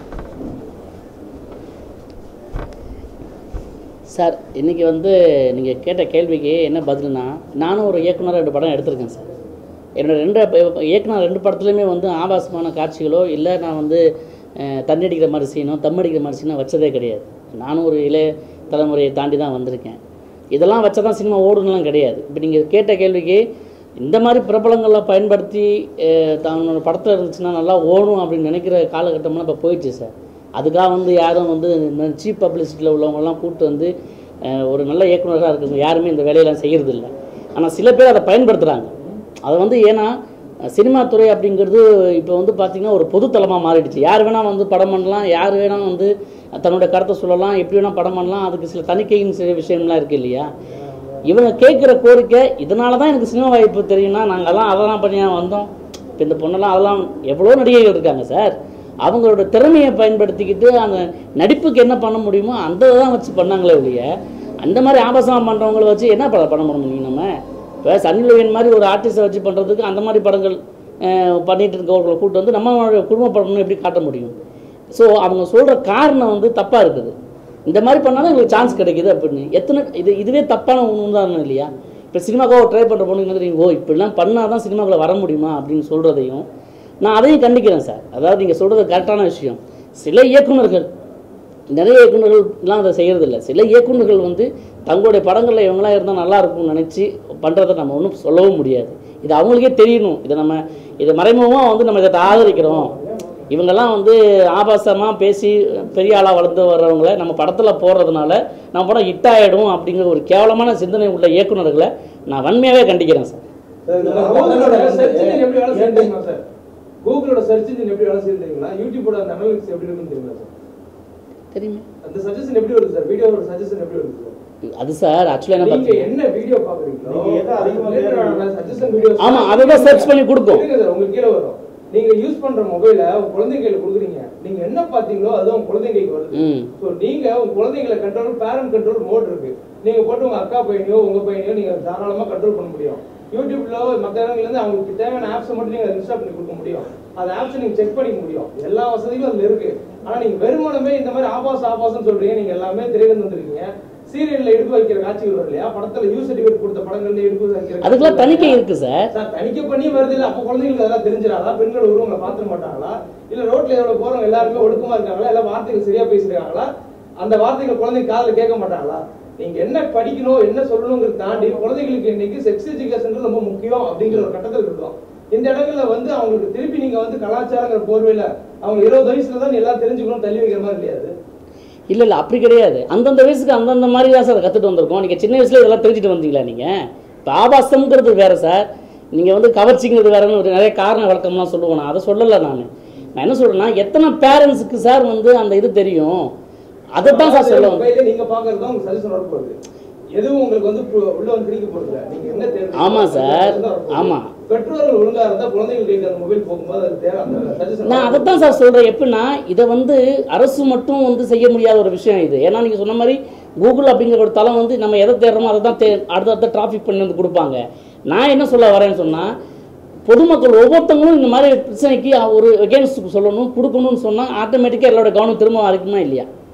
சார் இன்றைக்கி வந்து நீங்கள் கேட்ட கேள்விக்கு என்ன பதில்னா நானும் ஒரு இயக்குனர் ரெண்டு படம் எடுத்திருக்கேன் சார் என்னோட ரெண்டு ப- இயக்குனர் ரெண்டு படத்துலையுமே வந்து ஆபாசமான காட்சிகளோ இல்லை நான் வந்து அஹ், தண்ணி அடிக்கிற மாதிரி சீனோ தம் அடிக்கிற மாதிரி சீனோ வச்சதே கிடையாது நானும் ஒரு இளைய தலைமுறையை தாண்டி தான் வந்திருக்கேன் இதெல்லாம் வச்சா தான் சினிமா ஓடுனலாம் கிடையாது இப்போ நீங்கள் கேட்ட கேள்விக்கு இந்த மாதிரி பிரபலங்களை பயன்படுத்தி அஹ், தன்னோட படத்தில் இருந்துச்சுன்னா நல்லா ஓடும் அப்படின்னு நினைக்கிற காலகட்டம்லாம் இப்போ போயிடுச்சு சார் அதுக்காக வந்து யாரும் வந்து சீப் பப்ளிசிட்டியில் உள்ளவங்கலாம் கூப்பிட்டு வந்து அஹ், ஒரு நல்ல இயக்குனராக இருக்கிறவங்க யாருமே இந்த வேலையெல்லாம் செய்கிறதில்ல ஆனால் சில பேர் அதை பயன்படுத்துகிறாங்க அதை வந்து ஏன்னா அஹ், சினிமா துறை அப்படிங்கிறது இப்போ வந்து பார்த்திங்கன்னா ஒரு பொதுத்தலமாக மாறிடுச்சு யார் வேணால் வந்து படம் பண்ணலாம் யார் வேணால் வந்து தன்னுடைய கருத்தை சொல்லலாம் எப்படி வேணால் படம் பண்ணலாம் அதுக்கு சில தணிக்கையின் சில விஷயம்லாம் இருக்குது இல்லையா இவங்க கேட்குற கோரிக்கை இதனால தான் எனக்கு சினிமா வாய்ப்பு தெரியும்னா நாங்கள்லாம் அதெல்லாம் பண்ணி வந்தோம் இப்போ இந்த பொண்ணெல்லாம் அதெல்லாம் எவ்வளோ நடிகைகள் இருக்காங்க சார் அவங்களோட திறமையை பயன்படுத்திக்கிட்டு அந்த நடிப்புக்கு என்ன பண்ண முடியுமோ அந்த தான் வச்சு பண்ணாங்களே ஒழிய அந்த மாதிரி ஆபாசமாக பண்ணுறவங்கள வச்சு என்ன படம் பண்ண முடியும் நம்ம இப்போ சன்னிலோயன் மாதிரி ஒரு ஆர்டிஸ்ட்டை வச்சு பண்ணுறதுக்கு அந்த மாதிரி படங்கள் அஹ், பண்ணிட்டு இருக்கவர்களை கூட்டு வந்து நம்ம குடும்ப படம்னு எப்படி காட்ட முடியும் ஸோ அவங்க சொல்கிற காரணம் வந்து தப்பாக இருக்குது இந்த மாதிரி பண்ணாலும் எங்களுக்கு சான்ஸ் கிடைக்குது அப்படின்னு எத்தனை இது இதுவே தப்பான உதாரணம் இல்லையா இப்போ சினிமாக்காக ட்ரை பண்ணுற பொண்ணுங்க வந்து நீங்கள் ஓ இப்படிலாம் பண்ணால் தான் சினிமாக்குள்ள வர முடியுமா அப்படின்னு சொல்கிறதையும் நான் அதையும் கண்டிக்கிறேன் சார் அதாவது நீங்கள் சொல்கிறது கரெக்டான விஷயம் சில இயக்குனர்கள் நிறைய இயக்குனர்கள்லாம் அதை செய்கிறதில்ல சில இயக்குனர்கள் வந்து தங்களுடைய படங்களில் இவங்களாம் இருந்தால் நல்லா இருக்கும்னு நினச்சி பண்ணுறதை நம்ம ஒன்றும் சொல்லவும் முடியாது இது அவங்களுக்கே தெரியணும் இதை நம்ம இதை மறைமுகமாக வந்து நம்ம இதை ஆதரிக்கிறோம் இவங்கெல்லாம் வந்து ஆபாசமாக பேசி பெரிய ஆளாக வளர்ந்து வர்றவங்கள நம்ம படத்தில் போடுறதுனால நம்ம படம் ஹிட் ஆகிடும் அப்படிங்கிற ஒரு கேவலமான சிந்தனை உள்ள இயக்குனர்களை நான் வன்மையாகவே கண்டிக்கிறேன் சார் கூகுளோட search engine எப்படி வேலை செய்யுது தெரியுமா சார் கூகுளோட சர்ச் இன்ஜின் எப்படி வேலை செய்யுது தெரியுங்களா யூடியூபோட அந்த அனலிட்டிக்ஸ் எப்படி இருக்குன்னு தெரியுமா சார் தெரியுமே அந்த சஜஷன் எப்படி வருது சார் வீடியோவோட சஜஷன் எப்படி வருது சார் அது சார் ஆக்சுவலாக என்ன நீங்க பார்த்தீங்கன்னா என்ன வீடியோ பாக்குறீங்களோ நீங்க எதை அதிகமா சஜஷன் வீடியோஸ் ஆமா, அதுதான் search பண்ணி கொடுக்கும். சார் உங்களுக்கு கீழே வரும் நீங்க யூஸ் பண்ற மொபைல உங்க குழந்தைங்க கையில கொடுக்குறீங்க நீங்க என்ன பாத்தீங்களோ அது உங்க குழந்தைங்களுக்கு வருது ம் ஸோ நீங்க உங்க குழந்தைங்களை கண்ட்ரோல் பேரண்ட் கண்ட்ரோல் மோட் இருக்கு நீங்க போட்டு உங்க அக்கா பையனையோ உங்க பையனையோ நீங்க தாராளமா கண்ட்ரோல் பண்ண முடியும் யூடியூப்ல மற்ற இடங்கள்ல இருந்து அவங்களுக்கு தேவையான ஆப்ஸை மட்டும் நீங்க இன்ஸ்டால் பண்ணி கொடுக்க முடியும் அந்த ஆப்ஸை நீங்க செக் பண்ணிக்க முடியும் எல்லா வசதிகளும் அதுல இருக்கு ஆனா நீங்க வெறுமனமே இந்த மாதிரி ஆபாச ஆபாசம் சொல்றீங்க நீங்க எல்லாமே திரையில வந்திருக்கீங்க சீரியல்ல எடுத்து வைக்கிற காட்சிகள் வரும் இல்லையா படத்துல யூ சர்டிஃபிகேட் கொடுத்த படங்கள்ல எடுத்து வைக்கிற அதுக்கெல்லாம் காட்சிகள் தணிக்கை இல்லையா? இருக்கு சார் சார் தணிக்கை பண்ணி வருது இல்ல அப்ப குழந்தைங்களுக்கு அதெல்லாம் தெரிஞ்சிடாதா பெண்களோட உருவங்களை பாத்துக்க மாட்டாங்களா இல்ல ரோட்ல எவ்வளவு போறவங்க எல்லாருமே ஒடுக்கமா இருக்காங்களா இல்ல வார்த்தைகள் சரியா பேசுறாங்களா அந்த வார்த்தைகள் குழந்தைங்க காதுல கேட்க மாட்டாங்களா நீங்க என்ன படிக்கணும் என்ன சொல்லணுங்கிறத தாண்டி குழந்தைகளுக்கு இன்னைக்கு செக்ஸ் எஜுகேஷன் ரொம்ப முக்கியம் அப்படிங்கிற ஒரு கட்டத்தில் இருக்கோம் இந்த இடங்கள்ல வந்து அவங்களுக்கு திருப்பி நீங்க வந்து கலாச்சாரங்கிற போர்வையில அவங்க இருபது வயசுல தான் நீ எல்லாம் தெரிஞ்சுக்கணும் தள்ளி வைக்கிற மாதிரி இல்லையாது இல்லை இல்லை அப்படி கிடையாது அந்தந்த வயசுக்கு அந்தந்த மாதிரி தான் சார் கற்றுட்டு வந்திருக்கோம் நீங்கள் சின்ன வயசுல இதெல்லாம் தெரிஞ்சுட்டு வந்தீங்களா நீங்கள் இப்போ ஆபாசம்ங்கிறது வேற சார் நீங்கள் வந்து கவர்ச்சிங்கிறது வேறன்னு ஒரு நிறைய காரண விளக்கம்லாம் சொல்லுவேன் நான் அதை சொல்லலை நான் நான் என்ன சொல்றேன்னா எத்தனை பேரண்ட்ஸுக்கு சார் வந்து அந்த இது தெரியும் அதை தான் சார் சொல்ல வந்தேன். மொபைல்ல நீங்க பாக்குறது தான் உங்களுக்கு சஜஷன் வரப்போகுது எதுவும் உங்களுக்கு வந்து பு- உள்ள வந்து திணிக்க போறது இல்ல. நீங்க என்ன தேர்வு ஆமா சார். அதுதான் வரப்போகுது. ஆமா. பெற்றோர்கள் ஒழுங்கா இருந்தா குழந்தைகள் கைக்கு அந்த மொபைல் போகும்போது அது தேவை அந்த சஜஷன் நான் அதைத்தான் சார் சொல்கிறேன் எப்படின்னா இதை வந்து அரசு மட்டும் வந்து செய்ய முடியாத ஒரு விஷயம் இது ஏன்னா நீங்கள் சொன்ன மாதிரி கூகுள் அப்படிங்கிற ஒரு தளம் வந்து நம்ம எதை தேடுறோமோ அதை தான் தே அடுத்தடுத்த டிராஃபிக் பண்ணி வந்து கொடுப்பாங்க நான் என்ன சொல்ல வரேன்னு சொன்னால் பொதுமக்கள் ஒவ்வொருத்தவங்களும் இந்த மாதிரி பிரச்சனைக்கு ஒரு எகேன்ஸ்ட் சொல்லணும் கொடுக்கணும்னு சொன்னால் ஆட்டோமேட்டிக்காக எல்லாரோட கவனம் திரும்ப இருக்குமா இல்லையா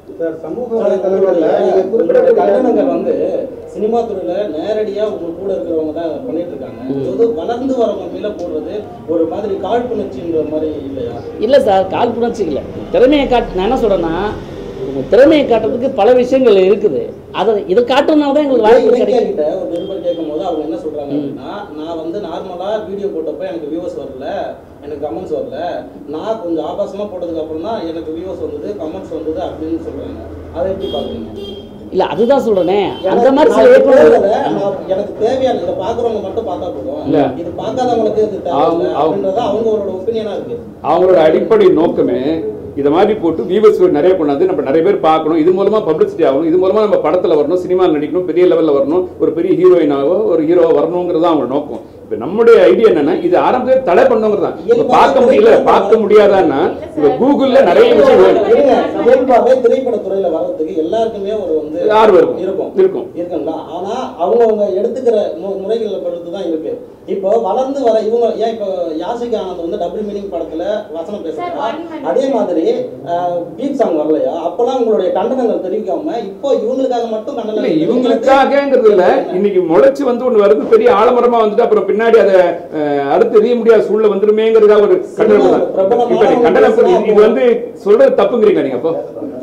சார் சமூக வலைதளங்கள்ல நீங்க குறிப்பிட்ட கண்டனங்கள் வந்து சினிமா துறையில நேரடியா உங்க கூட இருக்கிறவங்க தான் பண்ணிட்டு இருக்காங்க இது வளர்ந்து வரவங்க மேல போடுறது ஒரு மாதிரி காழ்ப்புணர்ச்சின்ற மாதிரி இல்லையா இல்லை சார் காழ்ப்புணர்ச்சி இல்லை திறமையை காட்டு நான் என்ன சொல்கிறேன்னா உங்க திறமையை காட்டுறதுக்கு பல விஷயங்கள் இருக்குது அதை இதை காட்டுறதுனால தான் எங்களுக்கு வாய்ப்பு இலக்கியா கிடைக்கும் கிட்ட ஒரு நிருபர் கேட்கும் போது அவங்க என்ன சொல்றாங்க அப்படின்னா நான் வந்து நார்மலா வீடியோ போட்டப்ப எனக்கு வியூவர்ஸ் வரல எனக்கு கமெண்ட்ஸ் வரல நான் கொஞ்சம் ஆபாசமா போட்டதுக்கு அப்புறம் தான் எனக்கு வியூவர்ஸ் வந்தது கமெண்ட்ஸ் வந்தது அப்படின்னு சொல்றாங்க அதை எப்படி பாக்குறீங்க இல்லை அதுதான் சொல்கிறேனே அந்த எனக்கு- மாதிரி நான் சில இது இயக்குனர்கள் போடல, நான் எனக்கு தேவையான இதை பாக்குறவங்க மட்டும் பார்த்தா போதும் இல்ல. இது பார்க்காதவங்களுக்கு இது தேவையில்லை அவங்க- அவங்க- அப்படின்றது அவங்களோட ஒப்பீனியனா இருக்கு அவங்களோட அடிப்படை நோக்கமே இதை மாதிரி போட்டு வியூவர்ஸ் நிறைய கொண்டாந்து நம்ம நிறைய பேர் பார்க்கணும் இது மூலமா பப்ளிசிட்டி ஆகணும் இது மூலமா நம்ம படத்துல வரணும் சினிமாவில் நடிக்கணும் பெரிய லெவல்ல வரணும் ஒரு பெரிய ஹீரோயினாவோ ஒரு ஹீரோவா வரணுங்கிறது தான் அவங்க நோக்கம் இப்போ நம்முடைய ஐடியா என்னன்னா இது ஆரம்பத்தில் தடை பண்ணுங்கிறது தான் இப்போ பார்க்க முடியல பார்க்க முடியாதான்னா இப்போ கூகுள்ல நிறைய விஷயம் வேணும். இருங்க, இயல்பாவே திரைப்பட துறையில வர்றதுக்கு எல்லாருக்குமே ஒரு வந்து ஆர்வம் இருக்கும். இருக்கும் இருக்கும். இருக்குங்களா ஆனா அவங்கவங்க எடுத்துக்கிற மு- முறைகளை பொறுத்து தான் இருக்கு இப்போ வளர்ந்து வர இவங்க ஏன் இப்போ யாசிக் ஆனந்த் வந்து டபுள் மீனிங் படத்துல வசனம் பேசுறா அதே மாதிரி பீட் சாங் வரலையா அப்பெல்லாம் உங்களுடைய கண்டனங்கள் தெரிவிக்காம இப்போ இவங்களுக்காக மட்டும் இல்ல கண்டனம் இவங்களுக்காகங்கிறது இல்ல இன்னைக்கு முளைச்சு வந்து ஒண்ணு வருது பெரிய ஆலமரமா வந்துட்டு அப்புறம் பின்னாடி அதை அஹ், அடுத்து எறிய முடியாத சூழ்நிலை வந்துருமேங்கிறதா ஒரு கண்டனம் தான். பிரபலமான இப்ப நீ கண்டனம் பண்ணி- இது- இது வந்து சொல்றது தப்புங்கிறீங்க நீங்க அப்போ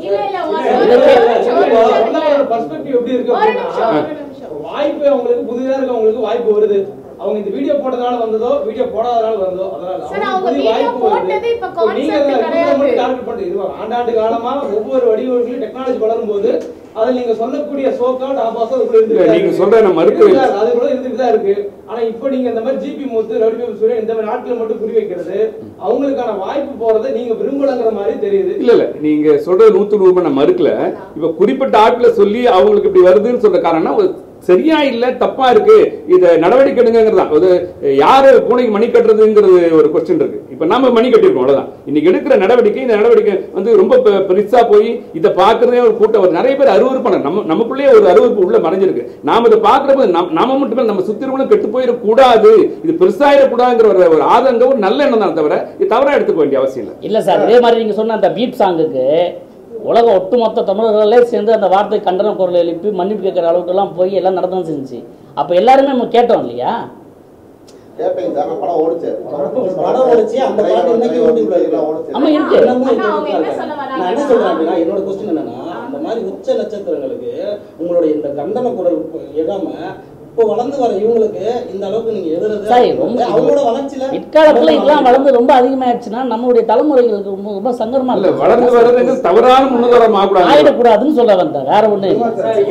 பர்ஸ்பெக்டிவ் எப்படி இருக்கு அப்படின்னா வாய்ப்பு அவங்களுக்கு புதிதா இருக்கவங்களுக்கு வாய்ப்பு வருது அவங்க இந்த வீடியோ போட்டதால வந்ததோ வீடியோ போடாதனால வந்ததோ அதனால சார், அவங்களுக்கு அவங்க புதிய video வாய்ப்பு வருது. போட்டது இப்ப இப்போ நீங்க concept தான் கிடையாது. இவங்க மட்டும் target பண்றீங்க. இது ஆண்டாண்டு காலமா ஒவ்வொரு வடிவங்களையும் டெக்னாலஜி வளரும் போது அதுல நீங்க சொல்லக்கூடிய சோக்காட் ஆபாசம் அதுக்குள்ள இல்ல, இருந்துட்டு நீங்க சொல்ற நான் மறுக்கவே இல்லை. அது கூட இருந்துட்டு தான் இருக்கு ஆனா இப்போ நீங்க இந்த மாதிரி ஜிபி மூத்து ரவுடி பேபி சூரியன் இந்த மாதிரி நாட்களை மட்டும் குறி வைக்கிறது அவங்களுக்கான வாய்ப்பு போறதை நீங்க விரும்பலங்கிற மாதிரி தெரியுது இல்ல இல்ல நீங்க சொல்றது நூத்து நூறு நான் மறுக்கல இப்ப குறிப்பிட்ட ஆட்களை சொல்லி அவங்களுக்கு இப்படி வருதுன்னு சொல்ற காரணம் ஒரு சரியா இல்ல தப்பா இருக்கு இத நடவடிக்கை எடுங்கிறது தான் அது யாரு பூனைக்கு மணி கட்டுறதுங்கிறது ஒரு கொஸ்டின் இருக்கு இப்ப நாம மணி கட்டிருக்கோம் அவ்வளவுதான் இன்னைக்கு எடுக்கிற நடவடிக்கை இந்த நடவடிக்கை வந்து ரொம்ப பெ- பெருசா போய் இதை பாக்குறதே ஒரு கூட்டம் வருது நிறைய பேர் அருவருப்பான நம்ம நமக்குள்ளேயே ஒரு அருவருப்பு உள்ள மறைஞ்சிருக்கு நாம இதை பாக்குறப்ப நம்- நாம மட்டுமே இல்ல, நம்ம சுத்திரவங்களும் கெட்டு போயிடக்கூடாது இது பெருசாயிடக்கூடாதுங்கிற ஒரு ஒரு ஆதங்கம் ஒரு நல்ல எண்ணம் தான் தவிர இது தவறா எடுத்துக்க வேண்டிய அவசியம் இல்லை இல்லை சார் இதே மாதிரி நீங்கள் சொன்ன அந்த பீட் சாங்குக்கு உலக ஒட்டுமொத்த தமிழர்களே சேர்ந்து அந்த வார்த்தை கண்டன குரல் எழுப்பி மன்னிப்பு கேட்குற அளவுக்குலாம் போய் எல்லாம் நடந்து செஞ்சுச்சு அப்போ எல்லாருமே நம்ம கேட்டோம் இல்லையா கேட்பீங்க சார் நான் படம் ஓடிச்சு படம் ஓடிச்சு, அந்த பாட்டு இன்னைக்கு யூடியூப்ல இருக்கு. ஆமா, இருக்கு. இன்னமும் ஆனா அவங்க இருக்கு. என்ன சொல்ல வராங்கன்னா- நான் என்ன சொல்றேன் அப்படின்னா, என்னோட கொஸ்டின் என்னன்னா அந்த மாதிரி உச்ச நட்சத்திரங்களுக்கு உங்களுடைய இந்த கண்டன குரல் எழாம இப்போ வளர்ந்து வர இவங்களுக்கு இந்த அளவுக்கு நீங்க எதிர்த்து சரி ரொம்ப அவங்களோட வளர்ச்சியில பிற்காலத்தில் இதெல்லாம் வளர்ந்து ரொம்ப அதிகமாயிடுச்சுன்னா நம்மளுடைய தலைமுறைகளுக்கு ரொம்ப ரொம்ப சங்கடமா இல்ல இருக்கும் வளர்ந்து வர்றதுங்கிறது தவறான முன்னுதாரணம் ஆகக்கூடாது ஆயிடக்கூடாதுன்னு சொல்ல வந்தேன் வேற ஒண்ணு இல்லை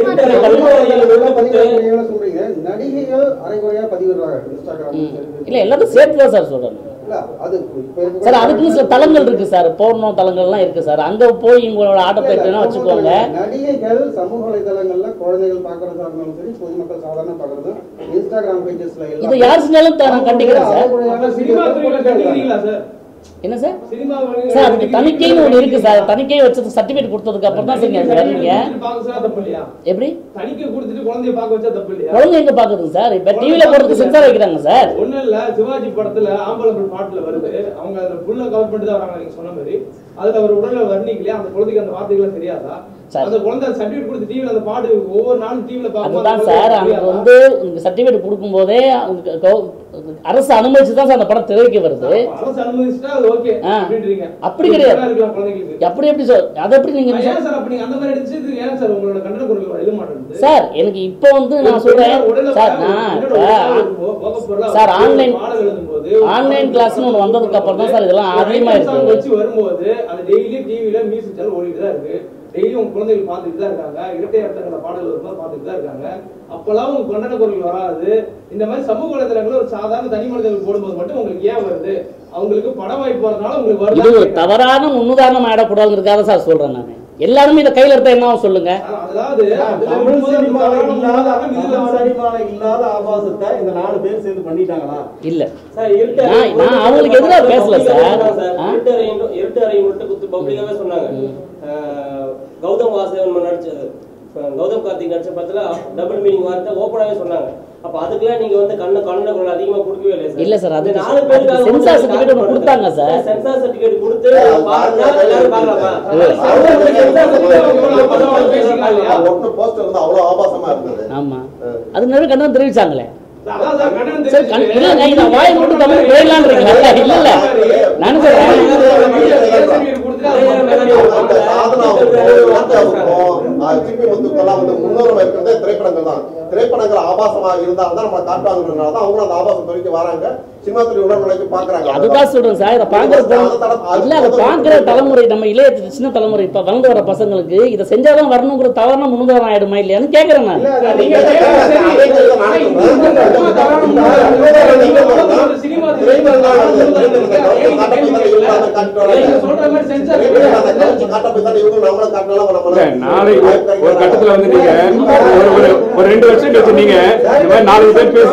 சொல்றீங்க நடிகைகள் அரைகுறையா பதிவிடுறாங்க இன்ஸ்டாகிராம் இல்ல எல்லாத்தையும் சேர்த்து தான் சார் சொல்றேன் இல்ல அது இப்ப இருக்க- சார் அதுக்குன்னு சில தளங்கள் இருக்கு சார் போர்னோ தளங்கள்லாம் இருக்கு சார் அங்க போய் உங்களோட ஆட்டப்பயிற்சினா வச்சுக்கோங்க நடிகைகள் சமூக வலைதளங்கள்ல குழந்தைகள் பாக்குறதா இருந்தாலும் சரி பொதுமக்கள் சாதாரண பாக்குறதும் இன்ஸ்டாகிராம் பேஜஸ்ல இதை யார் செஞ்சாலும் த- நான் கண்டிக்கிறேன் சார் அப்ப சினிமா துறையில கண்டிக்கிறீங்களா சார் என்ன சார் சினிமா சார் அதுக்கு தணிக்கைன்னு ஒண்ணு இருக்கு சார் தணிக்கை வச்சது சர்டிபிகேட் கொடுத்ததுக்கு அப்புறம் தான் சரிங்க சார் நீங்க பார்க்க சொன்னா தப்பு இல்லையா எப்படி தணிக்கை கொடுத்துட்டு குழந்தைய பார்க்க வச்சா தப்பு இல்லையா குழந்தை எங்க பாக்குதுங்க சார் இப்ப டிவில போறதுக்கு சென்சார் வைக்கிறாங்க சார் ஒண்ணும் இல்ல சிவாஜி படத்துல ஆம்பளம்பல் பாட்டுல வருது அவங்க அதுல ஃபுல்லா கவர் பண்ணிட்டு தான் வராங்க நீங்க சொன்ன மாதிரி அதுல அவர் உடல்ல வர்ணிக்கலையா அந்த குழந்தைக்கு அந்த வார்த்தைகள் தெரியாதா சார். அந்த குழந்தை சர்டிபிகேட் கொடுத்து டிவில அந்த பாட்டு ஒவ்வொரு நாளும் டிவில அதுதான் சார் அங்க வந்து உங்களுக்கு சர்டிபிகேட் கொடுக்கும்போதே அவங்க கவு- அரசு அனுமதிச்சு தான் சார் அந்த படம் திரைக்கு வருது அரசு அனுமதிச்சுட்டா அது ஓகே ஆ. அப்படின்றீங்க அப்படி கிடையாது. இருக்கலாம் குழந்தைங்களுக்கு அப்படி எப்படி சார் அதை எப்படி நீங்க ஏன் சார் அப்படி அந்த மாதிரி எடுத்து ஏன் சார் உங்களோட கண்டன குரல் எழுத மாட்டேங்குது சார் எனக்கு இப்போ வந்து நான் சொல்றேன் சார் நான் இப்போ சார் ஆன்லைன் ஆன்லைன் கிளாஸ்னு ஒன்று வந்ததுக்கு அப்புறம் தான் சார் இதெல்லாம் அதிகமாக இருக்கு வச்சு வரும்போது அது டெய்லி டிவில மியூசிக் சேனல் ஓடிட்டு தான் இருக்கு டெய்லி உங்க குழந்தைகள் பார்த்துட்டு தான் இருக்காங்க இரட்டை அர்த்தங்கள பாடல் வரும்போது பார்த்துட்டு தான் இருக்காங்க அப்பெல்லாம் உங்க கண்டன குரல் வராது இந்த மாதிரி சமூக வலைதளங்கள் ஒரு சாதாரண தனி மனிதர்கள் போடும்போது மட்டும் உங்களுக்கு ஏன் வருது அவங்களுக்கு பட வாய்ப்பு வரதுனால உங்களுக்கு இது ஒரு வருது தவறான முன்னுதாரணம் ஆயிடக்கூடாதுங்கிறதுக்காக சார் சொல்றேன் நான் எல்லாருமே இதை கையில எடுத்தா என்ன ஆகும் சொல்லுங்க அதாவது அதுல தமிழ் இருக்கும்போது அந்த சினிமால தவறான இல்லாத முன்னுதாரணம் இதுல தமிழ் வருது. சினிமால இல்லாத ஆபாசத்தை இந்த நாலு பேர் சேர்ந்து பண்ணிட்டாங்களா இல்ல சார், இருட்டு நான் அறை நான் அவங்களுக்கு எதிராக பேசல சார் ஆ? இருட்டு அறைன்னு- இருட்டு அறை மட்டும் குத்து பப்ளிக்காவே சொன்னாங்க அஹ், கௌதம் வாசுதேவன் நடிச்சது அஹ், கௌதம் கார்த்திக் நடிச்ச படத்துல டபுள் மீனிங் வார்த்தை ஓப்பனாவே சொன்னாங்க அப்ப அதுக்கெல்லாம் நீங்க வந்து கண்ண கண்ண குரல் அதிகமா கொடுக்கவே இல்லை சார் இல்ல சார், அதுக்கு இந்த நாலு பேருக்காக அதுக்கு வந்து sensor நீங்க certificate கால் கொடுத்தாங்க சார். பண்ணுங்க. சென்சார் சர்டிபிகேட் கொடுத்து பாருங்க எல்லாரும் பார்க்கலாமா ஒட்டு போஸ்டர் வந்து அவ்வளவு ஆபாசமா இருந்தது ஆமா அது நிறைய கண்டனம் தெரிவிச்சாங்களே அதான் சார் கண்டனம் சரி கண்- இல்லைங்க இதை வாயை மட்டும் தமிழ் போயிடலான்றீங்களா இல்ல இல்ல நானும் சொல்றேன் அந்த சாதனாவுக்கும் ராஜாவுக்கும் சிப்பி முத்துக்கெல்லாம் வந்து முன்னோரம் இருக்கிறதே திரைப்படங்கள் தான் திரைப்படங்கள் ஆபாசமா இருந்தால் தான் நம்ம காட்டுவாங்கன்றதுனால தான் அவங்க அந்த ஆபாசம் துறைக்கு வராங்க சினிமா துறை உணர்வு நிலைக்கு பாக்குறாங்க அதுதான் சொல்றேன் சார் இதை பாக்குற இல்ல அதை பாக்குற தலைமுறை நம்ம இளைய சின்ன தலைமுறை இப்ப வளர்ந்து வர பசங்களுக்கு இதை செஞ்சாதான் வரணுங்கிற தவறான முன்னுதாரணம் ஆயிடுமா இல்லையான்னு கேக்குறேன் நான் நீங்க சினிமா சொல்ற மாதிரி சென்சார் இல்ல, நாளைக்கு ஒரு- ஒரு கட்டத்துல வந்து நீங்க ஒரு ஒரு ஒரு ரெண்டு வருஷம் கழிச்சு நீங்க இந்த மாதிரி நாலு பேர் பேசி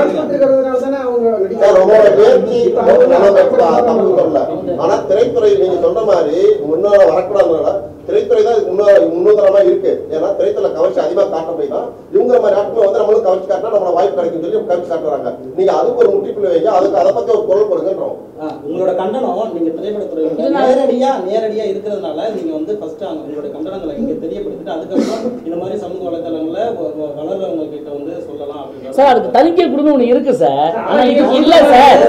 ஆனா திரைத்துறை நீங்க சொன்ன மாதிரி முன்னால வரக்கூடாதுனால திரைத்துறை தான் இதுக்கு முன்னா முன்னுதாரணமா இருக்கு ஏன்னா திரைத்துறை கவர்ச்சி அதிகமா காட்ட போய் தான் இவங்க மாதிரி ஆட்கள் வந்து நம்மளும் கவர்ச்சி காட்டினா நம்மள வாய்ப்பு கிடைக்கும் சொல்லி கவர்ச்சி காட்டுறாங்க நீங்க அதுக்கு ஒரு முட்டிப்புள்ளி வைங்க அதுக்கு அதை பத்தி ஒரு குரல் கொடுங்கன்றோம் ஆ, உங்களோட கண்டனம் நீங்க திரைப்படத்துறையில நேரடியா நேரடியா இருக்கிறதுனால நீங்க வந்து ஃபர்ஸ்ட் அங்க உங்களோட கண்டனங்களை இங்க தெரியப்படுத்திட்டு அதுக்கப்புறம் இந்த மாதிரி சமூக வலைதளங்கள்ல வ- வ- வளர்றவங்க கிட்ட வந்து சொல்லலாம் அப்படின்னு சார் அதுக்கு தணிக்கை கொடுங்க ஒண்ணு இருக்கு சார் ஆனா இது இல்ல சார்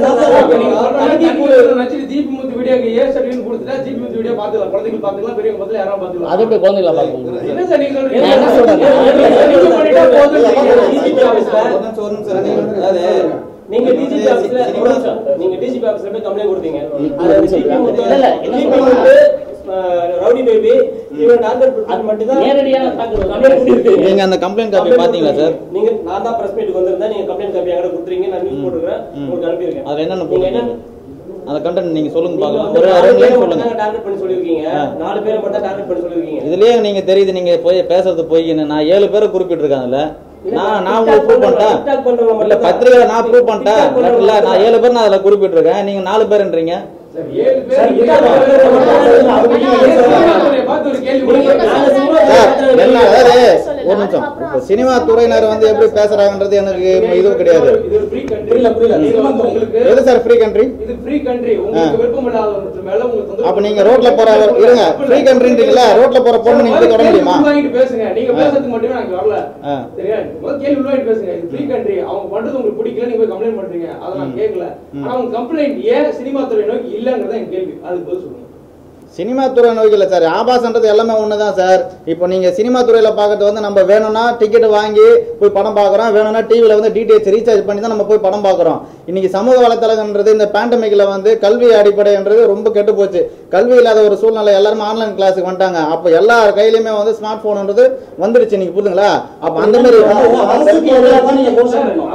ஜிபி முத்து வீடியோக்கு ஏ சர்டிஃபிகேட் கொடுத்துட்டா ஜிபி முத்து வீடியோ பாத்துக்கலாம் குழந்தைகள் பாத்துக்கலாம் பெரியவங்க பாத்துக்கலாம் யாரும் பாத்துக்கலாம் அது எப்படி குழந்தைகளை பார்க்க என்ன சார் நீங்க சொல்றீங்க நான் என்ன சொல்றேன்? நீங்க பண்ணிட்டா போதும் டிஜிபி ஆபீஸ்ல அதாவது நீங்க டிஜிபி ஆபீஸ்ல ஒரு நிமிஷம். நீங்க டிஜிபி ஆபீஸ்ல போய் கம்ப்ளைண்ட் கொடுத்தீங்க அது ஜிபி முத்து இல்ல, என்ன ஜிபி சொல்றேன்? முத்து அஹ், ரவுடி பேபி இவன் டார்கெட் பண்ணி மட்டும் தான் நேரடியான தாக்குதல். கம்ப்ளைண்ட் கொடுத்திருக்கீங்க. நீங்க அந்த கம்ப்ளைண்ட் காப்பி பாத்தீங்களா சார் நீங்க நான் தான் பிரஸ் மீட்டுக்கு வந்திருந்தேன் நீங்க கம்ப்ளைண்ட் காப்பி என்கிட்ட கொடுத்துறீங்க நான் நியூஸ் போட்டுருக்கேன் உங்களுக்கு அனுப்பியிருக்கேன் அதுல என்னென்ன நீங்க என்ன போட்டீங்க அந்த கண்டென்ட் நீங்க சொல்லுங்க நீங்க பார்க்கலாம் வந்து ஒரு நாலு ரெண்டு பேரை லைன் மட்டும் சொல்லுங்க தான் டார்கெட் பண்ணி சொல்லியிருக்கீங்க நாலு பேரை மட்டும் தான் டார்கெட் பண்ணி சொல்லியிருக்கீங்க இதுலயே நீங்க தெரியுது நீங்க போய் பேசுறது பொய்ன்னு நான் ஏழு பேரை குறிப்பிட்டிருக்காங்கல்ல நான் நான் உங்களுக்கு ப்ரூவ் பண்ணிட்டேன் டிக்டாக் பண்றவங்க இல்ல மட்டும் பத்திரிகையில நான் ப்ரூவ் பண்ணிட்டேன் டிக்டாக் பண்றவங்க இல்ல நான் ஏழு பேர் நான் அதுல குறிப்பிட்டிருக்கேன் நீங்க நாலு பேருன்றீங்க ஏழு பேர் பார்த்து ஒரு கேள்வி சார் என்ன அதாவது ஒரு நிமிஷம் இப்ப சினிமா துறையினர் வந்து எப்படி பேசுறாங்கன்றது எனக்கு இது கிடையாது இது ஒரு ஃப்ரீ கண்ட்ரி இல்ல புரியல நீங்க வந்து உங்களுக்கு எது சார் ஃப்ரீ கண்ட்ரி இது ஃப்ரீ கண்ட்ரி உங்களுக்கு விருப்பம் இல்லாத மேல உங்களுக்கு தொந்தரவு அப்ப நீங்க ரோட்ல போற இருங்க ஃப்ரீ கண்ட்ரின்றீங்களா ரோட்ல போற பொண்ணு நீங்க போய் தொட முடியுமா வாங்கிட்டு பேசுங்க நீங்க பேசுறதுக்கு மட்டுமே நாங்க வரல ஆ. சரியா முதல்ல கேள்வி உள்வாங்கிட்டு பேசுங்க இது ஃப்ரீ கண்ட்ரி அவங்க பண்றது உங்களுக்கு பிடிக்கல நீங்க போய் கம்ப்ளைண்ட் பண்றீங்க அதை நான் கேட்கல ஆனா உங்க கம்ப்ளைண்ட் ஏன் சினிமா துறை நோக்கி இல்லங்கிறத என் கேள்வி அதுக்கு பதில் சொல்லுங்க சினிமா துறை நோக்கில சார் ஆபாசன்றது எல்லாமே ஒண்ணுதான் சார் இப்போ நீங்க சினிமா துறையில பார்க்கறது வந்து நம்ம வேணும்னா டிக்கெட் வாங்கி போய் படம் பார்க்குறோம் வேணும்னா டிவியில் வந்து டிடிஹெச் ரீசார்ஜ் பண்ணி தான் நம்ம போய் படம் பார்க்குறோம் இன்னைக்கு சமூக வலைத்தளங்கன்றது இந்த பேண்டமிக்ல வந்து கல்வி அடிப்படைன்றது ரொம்ப கெட்டு போச்சு கல்வி இல்லாத ஒரு சூழ்நிலை எல்லாருமே ஆன்லைன் கிளாஸுக்கு வந்துட்டாங்க அப்போ எல்லார் கையிலயுமே வந்து ஸ்மார்ட் போன்ன்றது வந்துருச்சு நீங்க புரியுதுங்களா அப்போ அந்த மாதிரி வந்து அரசுக்கு எதிராக தான் நீங்க கோஷம் பண்ணணும்.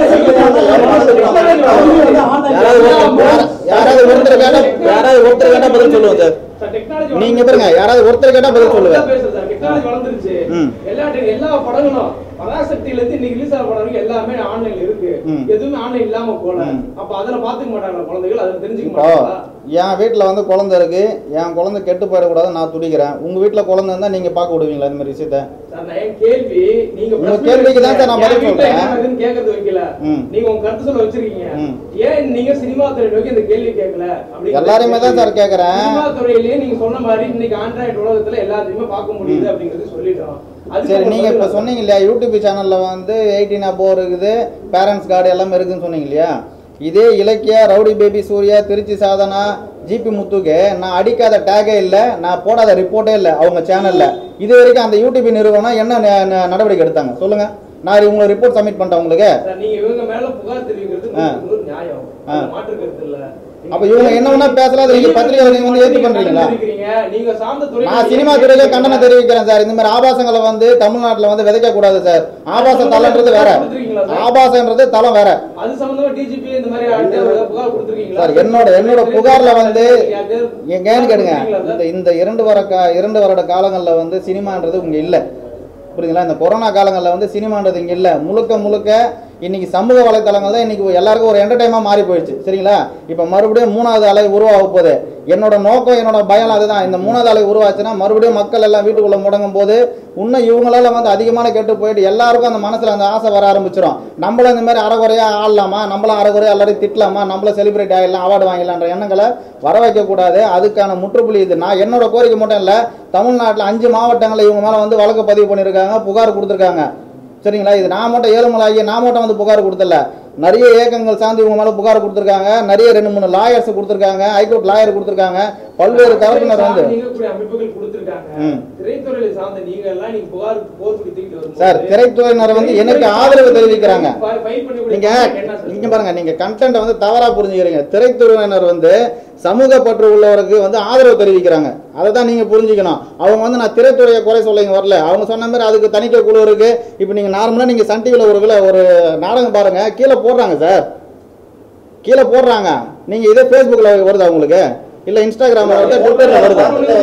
யாராவது ஒருத்தர் யாராவது ஒருத்தர் கேட்டா யாராவது ஒருத்தர் கேட்டா பதில் சொல்லுவோம் சார் சார் டெக்னாலஜி நீங்க பாருங்க யாராவது ஒருத்தர் கேட்டா பதில் சொல்லுவேன் பேசுறேன் சார் டெக்னாலஜி வளர்ந்துருச்சு ம். எல்லா டெக்- எல்லா படங்களும் பராசக்தியில இருந்து இன்னைக்கு ரிலீஸ் ஆகிற படம் எல்லாமே ஆன்லைன்ல இருக்கு ம். எதுவுமே ஆன்லைன் இல்லாம போல ம். அப்ப அதுல பாத்துக்க மாட்டாங்க குழந்தைகள் அதை தெரிஞ்சுக்க இப்போ மாட்டாங்களா என் வீட்டில் வந்து குழந்தை இருக்கு என் குழந்தை கெட்டு போயிடக்கூடாது நான் துடிக்கிறேன் உங்க வீட்டில் குழந்தை இருந்தா நீங்க பார்க்க விடுவீங்களா இந்த மாதிரி விஷயத்த சார், நான் என் கேள்வி நீங்க உங்க press meet கேள்விக்கு தான் சார் நான் பதில் என் வீட்ல சொல்றேன். என்ன நடக்குதுன்னு கேட்கறது வைக்கல ம். நீங்க உங்க கருத்து சொல்ல வச்சிருக்கீங்க ம். ஏன் நீங்க சினிமா துறை நோக்கி இந்த கேள்வி கேட்கல அப்படிங்கிற எல்லாரையுமே தான் சார் கேட்கறேன். சினிமா துறையிலேயே நீங்க சொன்ன மாதிரி இன்னைக்கு ஆண்ட்ராய்டு உலகத்துல எல்லாத்தையுமே பார்க்க முடியுது அப்படிங்கறது சொல்லிட்டோம் அதுக்கு சரி உங்க நீங்க பதில் இப்ப சொன்னீங்க இல்லையா யூடியூப் சேனல்ல வந்து எயிட்டீன் அபோ இருக்குது பேரண்ட்ஸ் கார்டு எல்லாமே இருக்குன்னு சொன்னீங்க இல்லையா இதே Ilakkiya rowdy baby Surya Trichy Sadhana GP முத்துக்கு நான் அடிக்காத டேகே இல்லை நான் போடாத ரிப்போர்ட்டே இல்லை அவங்க சேனல்ல இது வரைக்கும் அந்த யூடியூப் நிறுவனம் என்ன ந- ந- நடவடிக்கை எடுத்தாங்க சொல்லுங்க நான் உங்களுக்கு ரிப்போர்ட் சப்மிட் பண்ணிட்டேன் உங்களுக்கு சார், நீங்க இவங்க மேல புகார் தெரிவிக்கிறது ஆ. நூற்றுக்கு நூறு நியாயம் ஆ. அதுல மாற்று கருத்து இல்ல அப்ப இவங்க என்ன வேணா பேசலாம் அதை நீங்க பத்திரிகை நீங்க வந்து ஏத்து பண்றீங்களா தெரிவிக்கிறீங்க. நீங்க சார்ந்த துறை நான் சினிமா துறையில கண்டனம் தெரிவிக்கிறேன் சார் இந்த மாதிரி ஆபாசங்களை வந்து தமிழ்நாட்டுல வந்து விதைக்க கூடாது சார் ஆபாச தலன்றது வேற ஆபாசன்றது தலம் வேற அது சம்பந்தமா டிஜிபி இந்த மாதிரி யார்கிட்டயாவது புகார் கொடுத்திருக்கீங்களா சார் என்னோட என்னோட புகார்ல வந்து யார்கிட்டயாவது எங்கன்னு கேளுங்க கொடுத்திருக்கீங்களா சார்? இந்த இந்த இரண்டு வர கா- இரண்டு வருட காலங்கள்ல வந்து சினிமான்றது இங்க இல்ல புரியுதுங்களா இந்த கொரோனா காலங்கள்ல வந்து சினிமான்றது இங்க இல்ல முழுக்க முழுக்க இன்னைக்கு சமூக வலைத்தளங்கள் தான் இன்னைக்கு எல்லாருக்கும் ஒரு என்டர்டைமா மாறி போயிடுச்சு சரிங்களா இப்போ மறுபடியும் மூணாவது அலை உருவாக போகுது என்னோட நோக்கம் என்னோட பயம் அதுதான் இந்த மூணாவது அலை உருவாச்சுன்னா மறுபடியும் மக்கள் எல்லாம் வீட்டுக்குள்ள முடங்கும் போது இன்னும் இவங்களால வந்து அதிகமான கெட்டு போயிட்டு எல்லாருக்கும் அந்த மனசுல அந்த ஆசை வர ஆரம்பிச்சிடும் நம்மளும் இந்த மாதிரி அறகுறையா ஆடலாமா நம்மளும் அறகுறையா எல்லாரையும் திட்டலாமா நம்மளும் செலிப்ரேட் ஆகிடலாம் அவார்டு வாங்கிடலான்ற எண்ணங்களை வர வைக்க கூடாது அதுக்கான முற்றுப்புள்ளி இது நான் என்னோட கோரிக்கை மட்டும் இல்லை தமிழ்நாட்டில் அஞ்சு மாவட்டங்களில் இவங்க மேலே வந்து வழக்கு பதிவு பண்ணியிருக்காங்க புகார் கொடுத்துருக்காங்க சரிங்களா இது நான் மட்டும் ஏழுமலை நான் மட்டும் வந்து புகார் கொடுத்தல நிறைய இயக்கங்கள் சார்ந்து இவங்க மேல புகார் கொடுத்துருக்காங்க நிறைய ரெண்டு மூணு லாயர்ஸ் கொடுத்துருக்காங்க ஹைகோர்ட் லாயர் கொடுத்துருக்காங்க பல்வேறு தரப்பினர் வந்து நீங்கக்கூடிய அமைப்புகள் கொடுத்திருக்காங்க ம். திரைத்துறையில சார்ந்த நீங்க எல்லாம் நீங்க புகார் போர் கொடுத்துக்கிட்டு வரும்போது சார் திரைத்துறையினர் வந்து எனக்கு ஆதரவு தெரிவிக்கிறாங்க ஃபை- ஃபைல் பண்ணி நீங்க கொடுத்தா என்ன சார் நீங்க பாருங்க நீங்க கண்டென்ட் வந்து தவறா புரிஞ்சுக்கிறீங்க திரைத்துறையினர் வந்து சமூக பற்று உள்ளவருக்கு வந்து ஆதரவு தெரிவிக்கிறாங்க அதை தான் நீங்க புரிஞ்சுக்கணும் அவங்க வந்து நான் திரைத்துறையை குறை சொல்ல இங்க வரல அவங்க சொன்ன மாதிரி அதுக்கு தணிக்கை குழு இருக்கு இப்போ நீங்க நார்மலா நீங்க சன் டிவில ஒரு வில- ஒரு நாடகம் பாருங்க கீழே போடுறாங்க சார் கீழே போடுறாங்க நீங்க இதே ஃபேஸ்புக்ல வருதா உங்களுக்கு இல்ல இன்ஸ்டாகிராம்ல வருதா ட்விட்டர்ல வருதா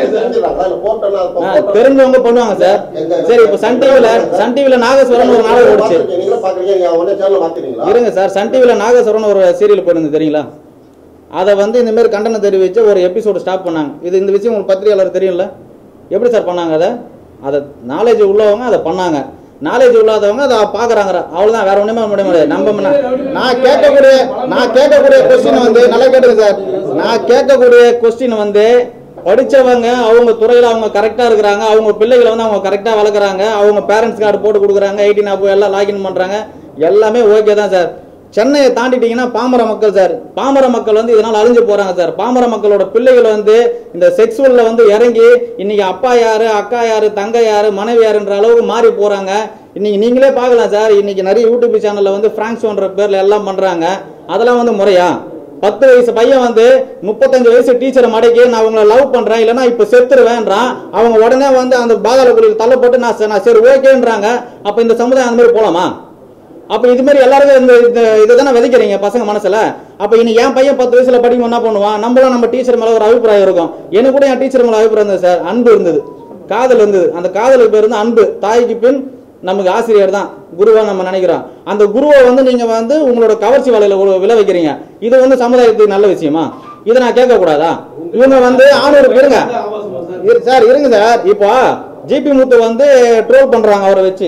ஆ, தெரிஞ்சவங்க பண்ணுவாங்க சார் சரி இப்போ சன் டிவில சன் டிவில நாகஸ்வரன் ஒரு நாடகம் ஓடிச்சு நீங்களும் பாக்குறீங்க நீங்க உடனே சேனல் மாத்திரீங்களா இருங்க சார் சன் டிவியில் நாகஸ்வரன் ஒரு சீரியல் போயிருந்து தெரியுங்களா அதை வந்து இந்த மாதிரி கண்டனம் தெரிவித்து ஒரு எபிசோடு ஸ்டாப் பண்ணாங்க இது இந்த விஷயம் உங்களுக்கு பத்திரிகையாளர் தெரியும்ல எப்படி சார் பண்ணாங்க அதை அதை நாலேஜ் உள்ளவங்க அதை பண்ணாங்க நாலேஜ் இல்லாதவங்க அதை பார்க்குறாங்க அவ்வளோதான் வேற ஒன்றுமே முடிய முடியாது நம்ம ம- நான் கேட்கக்கூடிய நான் கேட்கக்கூடிய கொஸ்டின் வந்து நல்லா கேட்டுங்க சார் நான் கேட்கக்கூடிய கொஸ்டின் வந்து படிச்சவங்க அவங்க துறையில் அவங்க கரெக்டாக இருக்கிறாங்க அவங்க பிள்ளைகளை வந்து அவங்க கரெக்டாக வளர்க்குறாங்க அவங்க பேரண்ட்ஸ் கார்டு போட்டு கொடுக்குறாங்க எயிட்டின் ஆப் எல்லாம் லாகின் பண்ணுறாங்க எல்லாமே ஓகே தான் சார் சென்னையை தாண்டிட்டீங்கன்னா பாமர மக்கள் சார் பாமர மக்கள் வந்து இதனால் அழிஞ்சு போறாங்க சார் பாமர மக்களோட பிள்ளைகள் வந்து இந்த செக்ஸுவல்ல வந்து இறங்கி இன்னைக்கு அப்பா யாரு அக்கா யாரு தங்க யாரு மனைவி யாருன்ற அளவுக்கு மாறி போறாங்க இன்னைக்கு நீங்களே பார்க்கலாம் சார் இன்னைக்கு நிறைய யூடியூப் சேனல்ல வந்து பிராங்க்ஸ்ன்ற பேர்ல எல்லாம் பண்றாங்க அதெல்லாம் வந்து முறையா பத்து வயசு பையன் வந்து முப்பத்தஞ்சு வயசு டீச்சரை மடக்கி நான் உங்களை லவ் பண்றேன் இல்லைன்னா இப்ப செத்துருவேன்றான் அவங்க உடனே வந்து அந்த பாதாள குழியில் தள்ளப்பட்டு நான் ச- நான் சரி ஓகேன்றாங்க அப்ப இந்த சமுதாயம் அந்த மாதிரி போலாமா அப்ப இது மாதிரி எல்லாருக்கும் இந்த இந்த இதுதானே விதைக்கிறீங்க பசங்க மனசுல அப்ப இனி என் பையன் பத்து வயசுல படிக்கும் என்ன பண்ணுவான் நம்மளும் நம்ம டீச்சர் மேல ஒரு அபிப்பிராயம் இருக்கும் எனக்கு கூட என் டீச்சர் மேல அபிப்பிராயம் இருந்தது சார் அன்பு இருந்தது காதல் இருந்தது அந்த காதலுக்கு பேர் வந்து அன்பு தாய்க்கு பின் நமக்கு ஆசிரியர் தான் குருவா நம்ம நினைக்கிறோம் அந்த குருவை வந்து நீங்க வந்து உங்களோட கவர்ச்சி வலையில ஒரு விலை வைக்கிறீங்க இது வந்து சமுதாயத்துக்கு நல்ல விஷயமா இதை நான் கேட்க கூடாதா இவங்க வந்து ஆணூர் இருங்க இரு- சார் இருங்க சார் இப்போ ஜிபி முத்து வந்து ட்ரோல் பண்றாங்க அவரை வச்சு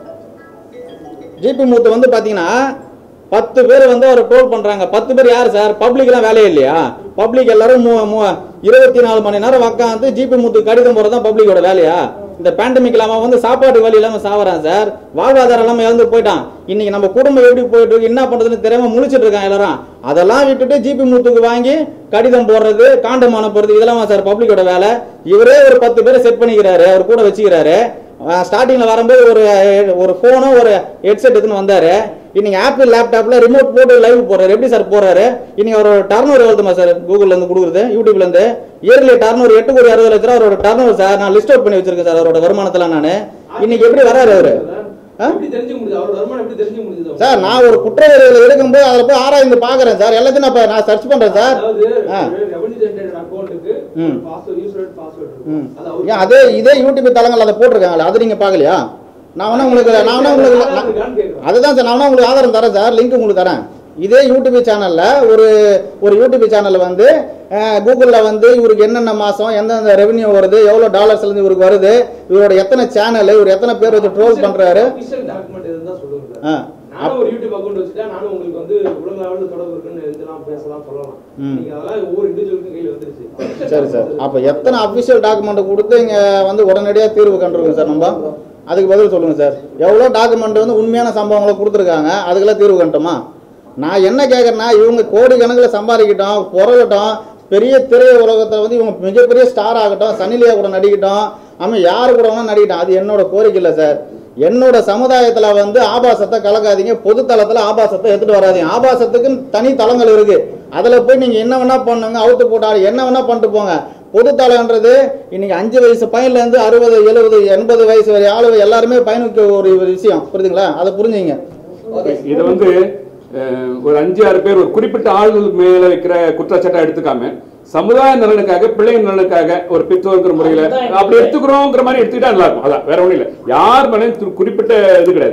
ஜிபி மூத்து வந்து பாத்தீங்கன்னா பத்து பேர் வந்து அவர் ட்ரோல் பண்றாங்க பத்து பேர் யார் சார் பப்ளிக்லாம் வேலையே இல்லையா பப்ளிக் எல்லாரும் மூ- மூ- இருபத்தி நாலு மணி நேரம் உட்காந்து ஜிபி மூத்து கடிதம் போறது தான் பப்ளிக்கோட வேலையா இந்த பேண்டமிக் இல்லாம வந்து சாப்பாடு வழி இல்லாம சாவறான் சார் வாழ்வாதாரம் இல்லாம இழந்து போயிட்டான் இன்னைக்கு நம்ம குடும்பம் எப்படி போயிட்டு இருக்கு என்ன பண்றதுன்னு தெரியாம முழிச்சிட்டு இருக்கான் எல்லாரும் அதெல்லாம் விட்டுட்டு ஜிபி மூத்துக்கு வாங்கி கடிதம் போடுறது காண்டம் அனுப்புறது இதெல்லாம் சார் பப்ளிக்கோட வேலை இவரே ஒரு பத்து பேரை செட் பண்ணிக்கிறாரு அவர் கூட வச்சுக்கிறாரு ஸ்டார்டிங்ல வரும்போது ஒரு ஒரு போனும் ஒரு ஹெட்செட் எடுத்துன்னு வந்தாரு இன்னைக்கு ஆப்பிள் லேப்டாப்ல ரிமோட் போட்டு லைவ் போறாரு எப்படி சார் போறாரு இன்னைக்கு அவரோட டர்னர் எவ்வளோமா சார் கூகுள்ல இருந்து கொடுக்குறது யூடியூப்ல இருந்து இயர்லி டர்னர் எட்டு கோடி அறுபது லட்சம் ரூபா அவரோட டர்னர் சார் நான் லிஸ்ட் அவுட் பண்ணி வச்சிருக்கேன் சார் அவரோட வருமானத்துல நான் இன்னைக்கு எப்படி வராரு அவரு ஆ? எப்படி தெரிஞ்சுக்க முடியுது அவரோட வருமானம் எப்படி தெரிஞ்சுக்க முடியுது சார் நான் ஒரு குற்றவாளிகளை எடுக்கும்போது அதில் போய் ஆராய்ந்து பார்க்கறேன் சார் எல்லாத்தையும் நான் இப்ப நான் சர்ச் பண்றேன் சார் அதாவது ஆ. ரெவன்யூ ஜெனரேட்டட் அக்கௌண்ட்டுக்கு ம். பாஸ்வேர்ட் யூசர் பாஸ்வேர்ட் ம். இருக்கும் அது அவர் ஏன் அதே இதே யூடியூப் தளங்கள் அதை போட்டிருக்காங்களே அது நீங்க பார்க்கலையா நான் வேணா உங்களுக்கு நான் வேணா உங்களுக்கு நான்- இருக்கான்னு கேக்குறேன் அதுதான் சார் நான் வேணா உங்களுக்கு ஆதாரம் தரேன் சார் லிங்க் உங்களுக்கு தரேன் இதே யூடியூப் சேனல்ல ஒரு ஒரு யூடியூப் சேனல் வந்து அஹ், கூகுள்ல வந்து இவருக்கு என்னென்ன மாசம் எந்தெந்த ரெவென்யூ வருது எவ்வளவு டாலர்ஸ்ல இருந்து இவருக்கு வருது இவரோட எத்தனை சேனல் இவர் எத்தனை பேர் வச்சு ட்ரோல் பண்றாரு அபிஷியல் டாக்குமெண்ட் இருந்தா சொல்லுங்க சார் ஆ. நானும் ஒரு யூடியூப் அக்கௌண்ட் வச்சுட்டா நானும் உங்களுக்கு வந்து உலக லெவலில் தொடர்பு இருக்குன்னு இதெல்லாம் பேசலாம் சொல்லலாம் ம். நீங்க அதெல்லாம் ஒவ்வொரு இண்டிவிஜுவலுக்கும் கையில் வந்துருச்சு சரி சார் அப்ப எத்தனை அபிஷியல் டாக்குமெண்ட் கொடுத்து இங்க வந்து உடனடியாக தீர்வு கண்டிருக்கோம் சார் நம்ம அதுக்கு பதில் சொல்லுங்க சார் எவ்வளோ டாக்குமெண்ட் வந்து உண்மையான சம்பவங்களை கொடுத்துருக்காங்க அதுக்கெல்லாம் தீர்வு கண்டோமா நான் என்ன கேட்குறேன்னா இவங்க கோடி கணக்கில் சம்பாதிக்கட்டும் புறகட்டும் பெரிய திரை உலகத்தை வந்து இவங்க மிகப்பெரிய ஸ்டார் ஆகட்டும் சனிலியா கூட நடிக்கட்டும் ஆமாம் யார் கூட வேணா நடிக்கட்டும் அது என்னோட கோரிக்கை இல்லை சார் என்னோட சமுதாயத்துல வந்து ஆபாசத்தை கலக்காதீங்க பொது தளத்துல ஆபாசத்தை எடுத்துட்டு வராதீங்க ஆபாசத்துக்குன்னு தனி தளங்கள் இருக்கு அதுல போய் நீங்க என்ன வேணா பண்ணுங்க அவுத்து போட்டாலும் என்ன வேணா பண்ணிட்டு போங்க பொது தளம்ன்றது இன்னைக்கு அஞ்சு வயசு பையன்ல இருந்து அறுபது எழுபது எண்பது வயசு வரை ஆளு எல்லாருமே பயனுக்கு ஒரு விஷயம் புரியுதுங்களா அதை புரிஞ்சுங்க இதை வந்து அஹ், ஒரு அஞ்சு ஆறு பேர் ஒரு குறிப்பிட்ட ஆள்கள் மேல வைக்கிற குற்றச்சாட்டை எடுத்துக்காம சமுதாய நலனுக்காக பிள்ளைங்க நலனுக்காக ஒரு பெற்றோருங்கிற முறையில அப்படி எடுத்துக்கிறோங்கிற மாதிரி எடுத்துக்கிட்டா நல்லா இருக்கும் அதான் வேற ஒண்ணும் இல்ல யார் மேலேயும் து- குறிப்பிட்ட இது கிடையாது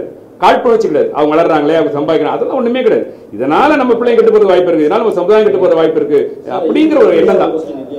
காழ்ப்புணர்ச்சி கிடையாது அவங்க வளர்றாங்களே அவங்க சம்பாதிக்கிறாங்க அதெல்லாம் ஒண்ணுமே கிடையாது இதனால நம்ம பிள்ளைங்க கெட்டு போறது வாய்ப்பு இருக்கு இதனால நம்ம சமுதாயம் கெட்டு போற வாய்ப்பு இருக்கு அப்படிங்கிற ஒரு எண்ணம் தான்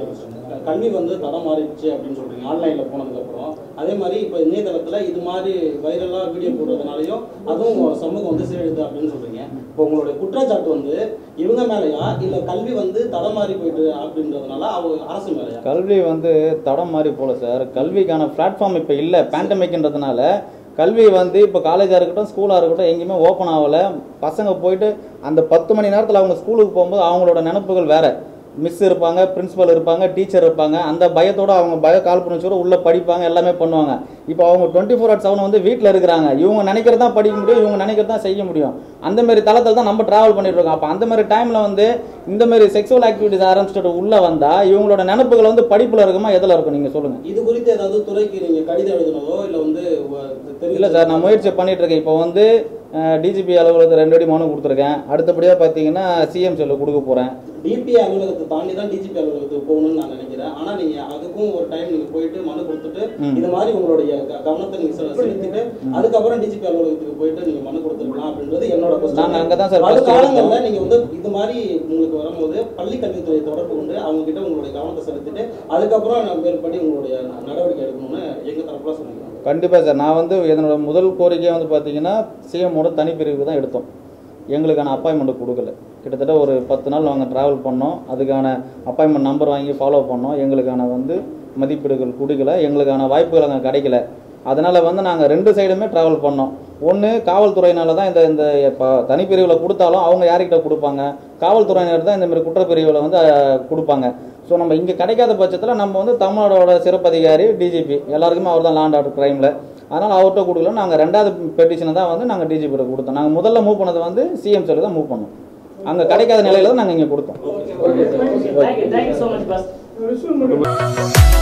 கல்வி வந்து தடம் மாறிடுச்சு அப்படின்னு சொல்றீங்க ஆன்லைன்ல போனதுக்கு அப்புறம் அதே மாதிரி இப்போ இணையதளத்துல இது மாதிரி வைரலா வீடியோ போடுறதுனாலயும் அதுவும் சமூகம் வந்து சீரழிது அப்படின்னு சொல்றீங்க இப்போ உங்களுடைய குற்றச்சாட்டு வந்து இவங்க மேலயா இல்ல கல்வி வந்து தடம் மாறி போயிட்டு அப்படின்றதுனால அவங்க அரசு மேலயா கல்வி வந்து தடம் மாறி போல சார் கல்விக்கான பிளாட்ஃபார்ம் இப்போ இல்லை பேண்டமிக்ன்றதுனால கல்வி வந்து இப்போ காலேஜாக இருக்கட்டும் ஸ்கூலாக இருக்கட்டும் எங்கேயுமே ஓப்பன் ஆகலை பசங்க போயிட்டு அந்த பத்து மணி நேரத்தில் அவங்க ஸ்கூலுக்கு போகும்போது அவங்களோட நினப்புகள் வேற மிஸ் இருப்பாங்க பிரின்சிபல் இருப்பாங்க டீச்சர் இருப்பாங்க அந்த பயத்தோட அவங்க பய காழ்ப்புணர்ச்சியோட உள்ள படிப்பாங்க எல்லாமே பண்ணுவாங்க இப்போ அவங்க டுவெண்ட்டி ஃபோர் ஹவர்ஸ் செவன் வந்து வீட்டில் இருக்கிறாங்க இவங்க நினைக்கிறதா படிக்க முடியும் இவங்க நினைக்கிறதா செய்ய முடியும் அந்த மாதிரி தளத்தில் தான் நம்ம டிராவல் பண்ணிட்டு இருக்கோம் அப்போ அந்த மாதிரி டைமில் வந்து இந்த மாதிரி செக்ஸுவல் ஆக்டிவிட்டிஸ் ஆரம்பிச்சுட்டு உள்ள வந்தா இவங்களோட நினப்புகள் வந்து படிப்புல இருக்குமா எதில் இருக்கும் நீங்க சொல்லுங்க இது குறித்து ஏதாவது துறைக்கு நீங்க கடிதம் எழுதுனதோ இல்ல வந்து இல்ல சார் நான் முயற்சி பண்ணிட்டு இருக்கேன் இப்போ வந்து டிஜிபி அலுவலகத்தில் ரெண்டு அடி மனு கொடுத்துருக்கேன் அடுத்தபடியாக பார்த்தீங்கன்னா சிஎம் செல்ல கொடுக்க போகிறேன் டிபி அலுவலகத்தை தாண்டி தான் டிஜிபி அலுவலகத்துக்கு போகணும்னு நான் நினைக்கிறேன் ஆனா நீங்க அதுக்கும் ஒரு டைம் நீங்க போயிட்டு மனு கொடுத்துட்டு ம். இது மாதிரி உங்களுடைய க- கவனத்தை நீங்க செ- செலுத்திட்டு அதுக்கப்புறம் டிஜிபி அலுவலகத்துக்கு போயிட்டு நீங்க மனு கொடுத்துருக்கலாம் அப்படின்றது என்னோட question. நாங்க அங்கதான் சார் வரும் first காலங்கள்ல எடுத்தோம். நீங்க வந்து இது மாதிரி உங்களுக்கு வரும்போது பள்ளி கல்வித்துறை தொடர்பு கொண்டு அவங்க கிட்ட உங்களுடைய கவனத்தை செலுத்திட்டு அதுக்கப்புறம் நான் மேற்படி உங்களுடைய ந- நடவடிக்கை எடுக்கணும்னு எங்க தரப்புல சொன்னீங்க கண்டிப்பாக சார் நான் வந்து என்னோட முதல் கோரிக்கை வந்து பார்த்தீங்கன்னா சிஎம்மோட தனிப்பிரிவு தான் எடுத்தோம் எங்களுக்கான அப்பாயின்மெண்ட் கொடுக்கல கிட்டத்தட்ட ஒரு பத்து நாள் நாங்கள் ட்ராவல் பண்ணோம் அதுக்கான அப்பாயின்மெண்ட் நம்பர் வாங்கி ஃபாலோ பண்ணோம் எங்களுக்கான வந்து மதிப்பீடுகள் கொடுக்கல எங்களுக்கான வாய்ப்புகள் அங்கே கிடைக்கல அதனால் வந்து நாங்கள் ரெண்டு சைடுமே ட்ராவல் பண்ணோம் ஒன்று காவல்துறையினால தான் இந்த இந்த இப்போ தனிப்பிரிவில் கொடுத்தாலும் அவங்க யார்கிட்ட கொடுப்பாங்க காவல்துறையினர் தான் இந்த மாதிரி குற்றப்பிரிவில் வந்து அஹ், கொடுப்பாங்க ஸோ நம்ம இங்கே கிடைக்காத பட்சத்தில் நம்ம வந்து தமிழ்நாடோட சிறப்பு அதிகாரி டிஜிபி எல்லாருக்குமே அவர் தான் லாண்ட் ஆர்டர் கிரைமில் அதனால் அவர்கிட்ட கொடுக்கல நாங்கள் ரெண்டாவது பெட்டிஷனை தான் வந்து நாங்கள் டிஜிபியில் கொடுத்தோம் நாங்கள் முதல்ல மூவ் பண்ணது வந்து சிஎம் சொல்லி தான் மூவ் பண்ணோம் அங்கே கிடைக்காத நிலையில தான் நாங்கள் இங்கே கொடுத்தோம் thank you thank you so much pass